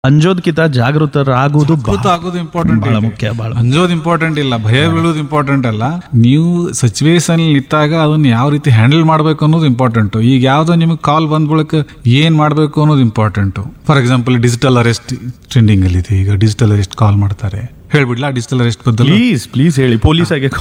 ಅಂಜೋದ್ಕಿಂತ ಜಾಗೃತರಾಗುವುದು ಜಾಗೃತ ಆಗೋದು ಇಂಪಾರ್ಟೆಂಟ್ ಬಹಳ ಮುಖ್ಯ ಬಹಳ ಅಂಜೋದು ಇಂಪಾರ್ಟೆಂಟ್ ಇಲ್ಲ ಭಯ ಬೀಳೋದು ಇಂಪಾರ್ಟೆಂಟ್ ಅಲ್ಲ ನೀವು ಸಿಚುವೇಶನ್ ನಿಂತಾಗ ಅದನ್ನ ಯಾವ ರೀತಿ ಹ್ಯಾಂಡಲ್ ಮಾಡಬೇಕು ಅನ್ನೋದು ಇಂಪಾರ್ಟೆಂಟ್ ಈಗ ಯಾವ್ದೋ ನಿಮಗೆ ಕಾಲ್ ಬಂದ ಬಳಿಕ ಏನ್ ಮಾಡಬೇಕು ಅನ್ನೋದು important for example digital arrest trending ಅಲ್ಲಿ ಇದೆ ಈಗ ಡಿಜಿಟಲ್ ಅರೆಸ್ಟ್ ಕಾಲ್ ಮಾಡ್ತಾರೆ ಹೇಳ್ಬಿಡ್ಲಾ ಡಿಜಿಟಲ್ ಅರೆಸ್ಟ್ ಬದಲು ಪ್ಲೀಸ್ ಪ್ಲೀಸ್ ಹೇಳಿ ಪೊಲೀಸ್ ಆಗಿ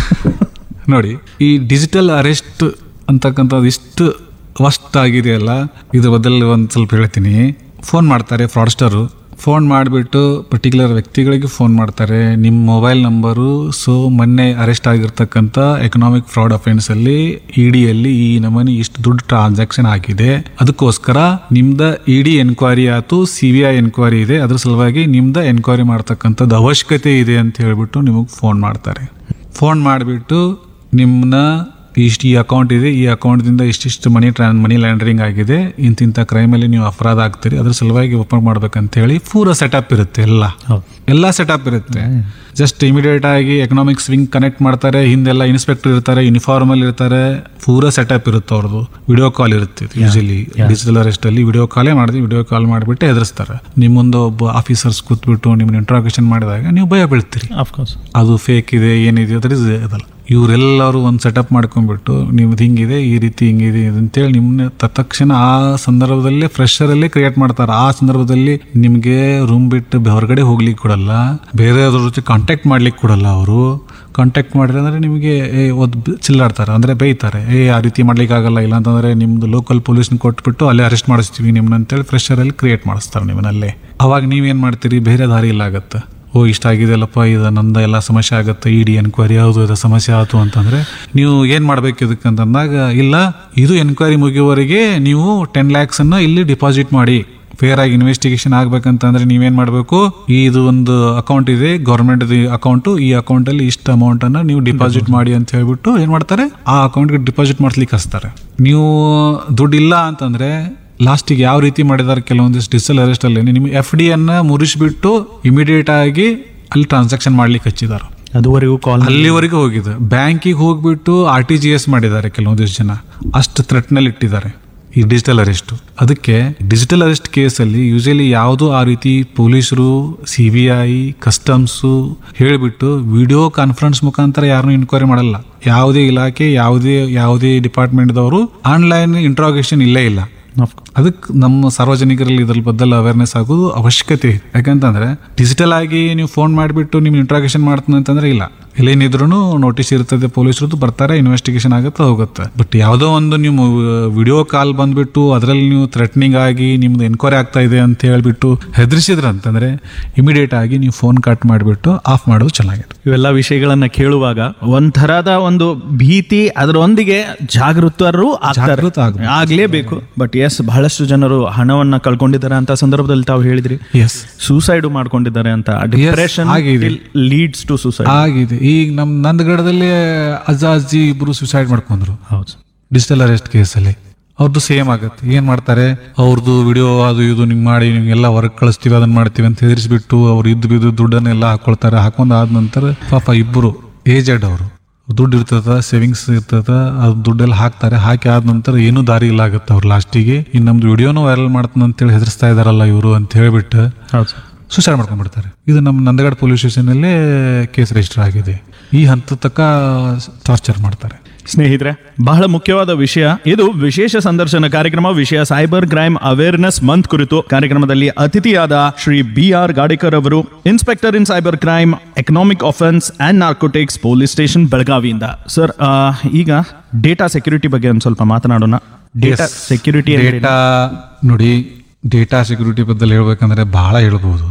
ನೋಡಿ ಈ ಡಿಜಿಟಲ್ ಅರೆಸ್ಟ್ ಅಂತಕ್ಕಂಥದ್ದು ಇಷ್ಟು ವಸ್ಟ್ ಆಗಿದೆಯಲ್ಲ ಇದ್ರ ಬದಲು ಒಂದು ಸ್ವಲ್ಪ ಹೇಳ್ತೀನಿ ಫೋನ್ ಮಾಡ್ತಾರೆ ಫ್ರಾಡ್ಸ್ಟರು ಫೋನ್ ಮಾಡಿಬಿಟ್ಟು ಪರ್ಟಿಕ್ಯುಲರ್ ವ್ಯಕ್ತಿಗಳಿಗೆ ಫೋನ್ ಮಾಡ್ತಾರೆ ನಿಮ್ಮ ಮೊಬೈಲ್ ನಂಬರು ಸೊ ಮೊನ್ನೆ ಅರೆಸ್ಟ್ ಆಗಿರ್ತಕ್ಕಂಥ ಎಕನಾಮಿಕ್ ಫ್ರಾಡ್ ಅಫೆನ್ಸ್ ಅಲ್ಲಿ ಇಡಿಯಲ್ಲಿ ಈ ನಮೂನಿ ಇಷ್ಟು ದುಡ್ಡು ಟ್ರಾನ್ಸಾಕ್ಷನ್ ಆಗಿದೆ ಅದಕ್ಕೋಸ್ಕರ ನಿಮ್ದ ಇಡಿ ಎನ್ಕ್ವೈರಿ ಆಯ್ತು ಸಿ ಬಿ ಐ ಎನ್ಕ್ವೈರಿ ಇದೆ ಅದ್ರ ಸಲುವಾಗಿ ನಿಮ್ದ ಎನ್ಕ್ವೈರಿ ಮಾಡ್ತಕ್ಕಂಥದ್ದು ಅವಶ್ಯಕತೆ ಇದೆ ಅಂತ ಹೇಳ್ಬಿಟ್ಟು ನಿಮಗೆ ಫೋನ್ ಮಾಡ್ತಾರೆ ಫೋನ್ ಮಾಡಿಬಿಟ್ಟು ನಿಮ್ಮನ್ನ ಇಷ್ಟು ಈ ಅಕೌಂಟ್ ಇದೆ ಈ ಅಕೌಂಟ್ದಿಂದ ಇಷ್ಟಿಷ್ಟು ಮನಿ ಟ್ರಾನ್ ಮನಿ ಲ್ಯಾಂಡ್ರಿಂಗ್ ಆಗಿದೆ ಇಂತಿಂಥ ಕ್ರೈಮಲ್ಲಿ ನೀವು ಅಪರಾಧ ಆಗ್ತೀರಿ ಅದ್ರ ಸಲುವಾಗಿ ಓಪನ್ ಮಾಡ್ಬೇಕಂತ ಹೇಳಿ ಪೂರ ಸೆಟಪ್ ಇರುತ್ತೆ ಎಲ್ಲ ಎಲ್ಲ ಸೆಟಪ್ ಇರುತ್ತೆ ಜಸ್ಟ್ ಇಮಿಡಿಯೇಟ್ ಆಗಿ ಎಕನಾಮಿಕ್ ಸ್ವಿಂಗ್ ಕನೆಕ್ಟ್ ಮಾಡ್ತಾರೆ ಹಿಂದೆಲ್ಲ ಇನ್ಸ್ಪೆಕ್ಟರ್ ಇರ್ತಾರೆ ಯೂನಿಫಾರ್ಮ್ ಅಲ್ಲಿ ಇರ್ತಾರೆ ಪೂರ ಸೆಟಪ್ ಇರುತ್ತೆ ಅವ್ರದ್ದು ವಿಡಿಯೋ ಕಾಲ್ ಇರುತ್ತೆ ಯೂಶಲಿ ಡಿಜಿಟಲ್ ಅರೆಸ್ಟ್ ಅಲ್ಲಿ ವಿಡಿಯೋ ಕಾಲೇ ಮಾಡಿದ್ವಿ ವಿಡಿಯೋ ಕಾಲ್ ಮಾಡಿಬಿಟ್ಟು ಎದುರಿಸ್ತಾರೆ ನಿಮ್ಮೊಂದು ಒಬ್ಬ ಆಫೀಸರ್ಸ್ ಕೂತ್ಬಿಟ್ಟು ನಿಮ್ಮನ್ನ ಇಂಟ್ರಾಗೇಷನ್ ಮಾಡಿದಾಗ ನೀವು ಭಯ ಬೀಳ್ತೀರಿ ಅಫ್ಕೋರ್ಸ್ ಅದು ಫೇಕ್ ಇದೆ ಏನಿದೆ ಅದ್ರ ಅದಲ್ಲ ಇವರೆಲ್ಲರೂ ಒಂದು ಸೆಟಪ್ ಮಾಡ್ಕೊಂಡ್ಬಿಟ್ಟು ನಿಮ್ದು ಹಿಂಗಿದೆ ಈ ರೀತಿ ಹಿಂಗಿದೆ ಅಂತೇಳಿ ನಿಮ್ಮನ್ನ ತತ್ಕ್ಷಣ ಆ ಸಂದರ್ಭದಲ್ಲೇ ಫ್ರೆಶರಲ್ಲೇ ಕ್ರಿಯೇಟ್ ಮಾಡ್ತಾರೆ ಆ ಸಂದರ್ಭದಲ್ಲಿ ನಿಮಗೆ ರೂಮ್ ಬಿಟ್ಟು ಹೊರಗಡೆ ಹೋಗ್ಲಿಕ್ಕೆ ಕೊಡಲ್ಲ ಬೇರೆಯವ್ರ ಜೊತೆ ಕಾಂಟ್ಯಾಕ್ಟ್ ಮಾಡ್ಲಿಕ್ಕೆ ಕೊಡಲ್ಲ ಅವರು ಕಾಂಟ್ಯಾಕ್ಟ್ ಮಾಡಿದ್ರೆ ಅಂದ್ರೆ ನಿಮಗೆ ಏ ಒದ್ ಚಿಲ್ಲಾಡ್ತಾರೆ ಅಂದ್ರೆ ಬೈತಾರೆ ಏ ಆ ರೀತಿ ಮಾಡ್ಲಿಕ್ಕೆ ಆಗಲ್ಲ ಇಲ್ಲ ಅಂತಂದ್ರೆ ನಿಮ್ದು ಲೋಕಲ್ ಪೊಲೀಸ್ನ ಕೊಟ್ಬಿಟ್ಟು ಅಲ್ಲೇ ಅರೆಸ್ಟ್ ಮಾಡಿಸ್ತೀವಿ ನಿಮ್ಮನ್ನ ಅಂತೇಳಿ ಫ್ರೆಶರಲ್ಲಿ ಕ್ರಿಯೇಟ್ ಮಾಡಿಸ್ತಾರೆ ನಿಮ್ಮನ್ನಲ್ಲೇ ಅವಾಗ ನೀವೇನ್ ಮಾಡ್ತೀರಿ ಬೇರೆ ದಾರಿ ಇಲ್ಲ ಆಗತ್ತೆ ಓ ಇಷ್ಟ ಆಗಿದೆಯಲ್ಲಪ್ಪ ಇದು ನಂದ ಎಲ್ಲ ಸಮಸ್ಯೆ ಆಗುತ್ತೆ ಇಡಿ ಎನ್ಕ್ವೈರಿ ಯಾವುದು ಇದು ಸಮಸ್ಯೆ ಆಯ್ತು ಅಂತಂದ್ರೆ ನೀವು ಏನು ಮಾಡ್ಬೇಕು ಇದಕ್ಕೆ ಅಂತಂದಾಗ ಇಲ್ಲ ಇದು ಎನ್ಕ್ವೈರಿ ಮುಗಿಯುವವರೆಗೆ ನೀವು ಟೆನ್ ಲ್ಯಾಕ್ಸನ್ನು ಇಲ್ಲಿ ಡಿಪಾಸಿಟ್ ಮಾಡಿ ಫೇರ್ ಆಗಿ ಇನ್ವೆಸ್ಟಿಗೇಷನ್ ಆಗ್ಬೇಕಂತಂದ್ರೆ ನೀವೇನ್ ಮಾಡಬೇಕು ಇದು ಒಂದು ಅಕೌಂಟ್ ಇದೆ ಗೌರ್ಮೆಂಟ್ ಅಕೌಂಟ್ ಈ ಅಕೌಂಟ್ ಅಲ್ಲಿ ಇಷ್ಟು ಅಮೌಂಟ್ ಅನ್ನ ನೀವು ಡಿಪಾಸಿಟ್ ಮಾಡಿ ಅಂತ ಹೇಳ್ಬಿಟ್ಟು ಏನ್ ಮಾಡ್ತಾರೆ ಆ ಅಕೌಂಟ್ಗೆ ಡಿಪಾಸಿಟ್ ಮಾಡ್ಲಿಕ್ಕೆ ಹಚ್ತಾರೆ ನೀವು ದುಡ್ಡು ಇಲ್ಲ ಅಂತಂದ್ರೆ ಲಾಸ್ಟಿಗೆ ಯಾವ ರೀತಿ ಮಾಡಿದ್ದಾರೆ ಕೆಲವೊಂದಿಷ್ಟು ಡಿಜಿಟಲ್ ಅರೆಸ್ಟ್ ಅಲ್ಲಿ ನಿಮ್ಗೆ ಎಫ್ ಡಿ ಅನ್ನ ಮುರಿಸ್ಬಿಟ್ಟು ಇಮಿಡಿಯೇಟ್ ಆಗಿ ಅಲ್ಲಿ ಟ್ರಾನ್ಸಾಕ್ಷನ್ ಮಾಡ್ಲಿಕ್ಕೆ ಹಚ್ಚಿದ್ದಾರೆ ಅದುವರೆಗೂ ಕಾಲ್ ಅಲ್ಲಿವರೆಗೆ ಹೋಗಿದೆ ಬ್ಯಾಂಕಿಗೆ ಹೋಗ್ಬಿಟ್ಟು ಆರ್ ಟಿ ಜಿ ಎಸ್ ಮಾಡಿದ್ದಾರೆ ಕೆಲವೊಂದಿಷ್ಟು ಜನ ಅಷ್ಟು ಥ್ರೆಟ್ನಲ್ಲಿ ಇಟ್ಟಿದ್ದಾರೆ ಈ ಡಿಜಿಟಲ್ ಅರೆಸ್ಟ್ ಅದಕ್ಕೆ ಡಿಜಿಟಲ್ ಅರೆಸ್ಟ್ ಕೇಸಲ್ಲಿ ಯೂಶಲಿ ಯಾವುದು ಆ ರೀತಿ ಪೊಲೀಸರು ಸಿ ಬಿ ಐ ಕಸ್ಟಮ್ಸು ಹೇಳಿಬಿಟ್ಟು ವಿಡಿಯೋ ಕಾನ್ಫರೆನ್ಸ್ ಮುಖಾಂತರ ಯಾರನ್ನೂ ಇನ್ಕ್ವೈರಿ ಮಾಡಲ್ಲ ಯಾವುದೇ ಇಲಾಖೆ ಯಾವುದೇ ಯಾವುದೇ ಡಿಪಾರ್ಟ್ಮೆಂಟ್ದವರು ಆನ್ಲೈನ್ ಇಂಟ್ರಾಗೇಷನ್ ಇಲ್ಲೇ ಇಲ್ಲ ಅದಕ್ಕೆ ನಮ್ಮ ಸಾರ್ವಜನಿಕರಲ್ಲಿ ಇದ್ರ ಬದಲು ಅವೇರ್ನೆಸ್ ಆಗೋದು ಅವಶ್ಯಕತೆ ಇದೆ ಯಾಕಂತಂದ್ರೆ ಡಿಜಿಟಲ್ ಆಗಿ ನೀವು ಫೋನ್ ಮಾಡಿಬಿಟ್ಟು ನಿಮ್ಗೆ ಇಂಟ್ರಾಗೇಷನ್ ಮಾಡ್ತೀನಿ ಅಂತಂದ್ರೆ ಇಲ್ಲ ಎಲ್ಲೇನಿದ್ರು ನೋಟಿಸ್ ಇರ್ತದೆ ಪೊಲೀಸರದ್ದು ಬರ್ತಾರೆ ಇನ್ವೆಸ್ಟಿಗೇಷನ್ ಆಗುತ್ತೆ ಹೋಗುತ್ತೆ ಬಟ್ ಯಾವುದೋ ಒಂದು ನೀವು ವಿಡಿಯೋ ಕಾಲ್ ಬಂದ್ಬಿಟ್ಟು ಅದರಲ್ಲಿ ನೀವು ಥ್ರೆಟ್ನಿಂಗ್ ಆಗಿ ನಿಮ್ದು ಎನ್ಕ್ವೈರಿ ಆಗ್ತಾ ಇದೆ ಅಂತ ಹೇಳ್ಬಿಟ್ಟು ಹೆದರಿಸಿದ್ರ ಅಂತಂದ್ರೆ ಇಮಿಡಿಯೇಟ್ ಆಗಿ ನೀವು ಫೋನ್ ಕಟ್ ಮಾಡಿಬಿಟ್ಟು ಆಫ್ ಮಾಡೋದು ಚೆನ್ನಾಗಿದೆ ಇವೆಲ್ಲ ವಿಷಯಗಳನ್ನ ಕೇಳುವಾಗ ಒಂಥರದ ಒಂದು ಭೀತಿ ಅದರೊಂದಿಗೆ ಜಾಗೃತರು ಆಗ್ತಾರೆ ಜಾಗೃತ ಆಗ್ಬೇಕು. ಆಗ್ಲೇಬೇಕು ಬಟ್ ಎಸ್ ಬಹಳಷ್ಟು ಜನರು ಹಣವನ್ನ ಕಳ್ಕೊಂಡಿದ್ದಾರೆ ಅಂತ ಸಂದರ್ಭದಲ್ಲಿ ತಾವು ಹೇಳಿದ್ರಿ ಎಸ್ ಸೂಸೈಡ್ ಮಾಡ್ಕೊಂಡಿದ್ದಾರೆ ಅಂತ ಡಿಪ್ರೆಷನ್ ಆಗಿದೆ. ಲೀಡ್ಸ್ ಟು ಸೂಸೈಡ್ ಆಗಿದೆ ಈಗ ನಮ್ಮ ನಂದಗಡದಲ್ಲಿ ಅಜ್ಜ ಅಜ್ಜಿ ಇಬ್ರು ಸುಸೈಡ್ ಮಾಡ್ಕೊಂಡ್ರು ಹೌದು ಡಿಜಿಟಲ್ ಅರೆಸ್ಟ್ ಕೇಸಲ್ಲಿ ಅವ್ರದ್ದು ಸೇಮ್ ಆಗುತ್ತೆ ಏನ್ ಮಾಡ್ತಾರೆ ಅವ್ರದ್ದು ವಿಡಿಯೋ ಅದು ಇದು ನಿಮ್ಗೆ ಮಾಡಿ ನಿಮ್ಗೆಲ್ಲ ಹೊರಗೆ ಕಳಿಸ್ತೀವಿ ಅದನ್ನ ಮಾಡ್ತೀವಿ ಅಂತ ಹೆದರಿಸ್ಬಿಟ್ಟು ಅವ್ರು ಇದ್ದು ಬಿದ್ದು ದುಡ್ಡನ್ನೆಲ್ಲ ಹಾಕೊಳ್ತಾರೆ ಹಾಕೊಂಡ್ ಆದ ನಂತರ ಪಾಪ ಇಬ್ಬರು ಏಜೆಡ್ ಅವರು ದುಡ್ಡು ಇರ್ತದ ಸೇವಿಂಗ್ಸ್ ಇರ್ತದ ಅದು ದುಡ್ಡೆಲ್ಲ ಹಾಕ್ತಾರೆ ಹಾಕಿ ಆದ ನಂತರ ಏನೂ ದಾರಿ ಇಲ್ಲ ಆಗುತ್ತೆ ಅವ್ರು ಲಾಸ್ಟಿಗೆ ಇನ್ನು ನಮ್ದು ವಿಡಿಯೋನು ವೈರಲ್ ಮಾಡ್ತಾನೆ ಅಂತೇಳಿ ಹೆದರ್ಸ್ತಾ ಇದಾರಲ್ಲ ಇವರು ಅಂತ ಹೇಳ್ಬಿಟ್ಟು ಹೌದು ಸುಸೈಡ್ ಮಾಡ್ಕೊಂಡ್ಬಿಡ್ತಾರೆ ಇದು ನಮ್ಮ ನಂದಗಡ ಪೊಲೀಸ್ ಸ್ಟೇಷನಲ್ಲೇ ಕೇಸ್ ರಿಜಿಸ್ಟರ್ ಆಗಿದೆ ಈ ಹಂತ ತಕ್ಕ ಟಾರ್ಚರ್ ಮಾಡ್ತಾರೆ ಸ್ನೇಹಿತರೆ ಬಹಳ ಮುಖ್ಯವಾದ ವಿಷಯ ಇದು ವಿಶೇಷ ಸಂದರ್ಶನ ಕಾರ್ಯಕ್ರಮ ವಿಷಯ ಸೈಬರ್ ಕ್ರೈಮ್ ಅವೇರ್ನೆಸ್ ಮಂತ್ ಕುರಿತು ಕಾರ್ಯಕ್ರಮದಲ್ಲಿ ಅತಿಥಿಯಾದ ಶ್ರೀ ಬಿ ಆರ್ ಗಾಡಿಕರ್ ಅವರು inspector in cyber crime economic offence and narcotics police station ಬೆಳಗಾವಿಯಿಂದ ಸರ್ ಈಗ ಡೇಟಾ ಸೆಕ್ಯೂರಿಟಿ ಬಗ್ಗೆ ಒಂದು ಸ್ವಲ್ಪ ಮಾತನಾಡೋಣ ಡೇಟಾ ಸೆಕ್ಯೂರಿಟಿ ಡೇಟಾ ನೋಡಿ ಡೇಟಾ ಸೆಕ್ಯೂರಿಟಿ ಬದ್ದಲ್ಲಿ ಹೇಳ್ಬೇಕಂದ್ರೆ ಬಹಳ ಹೇಳ್ಬೋದು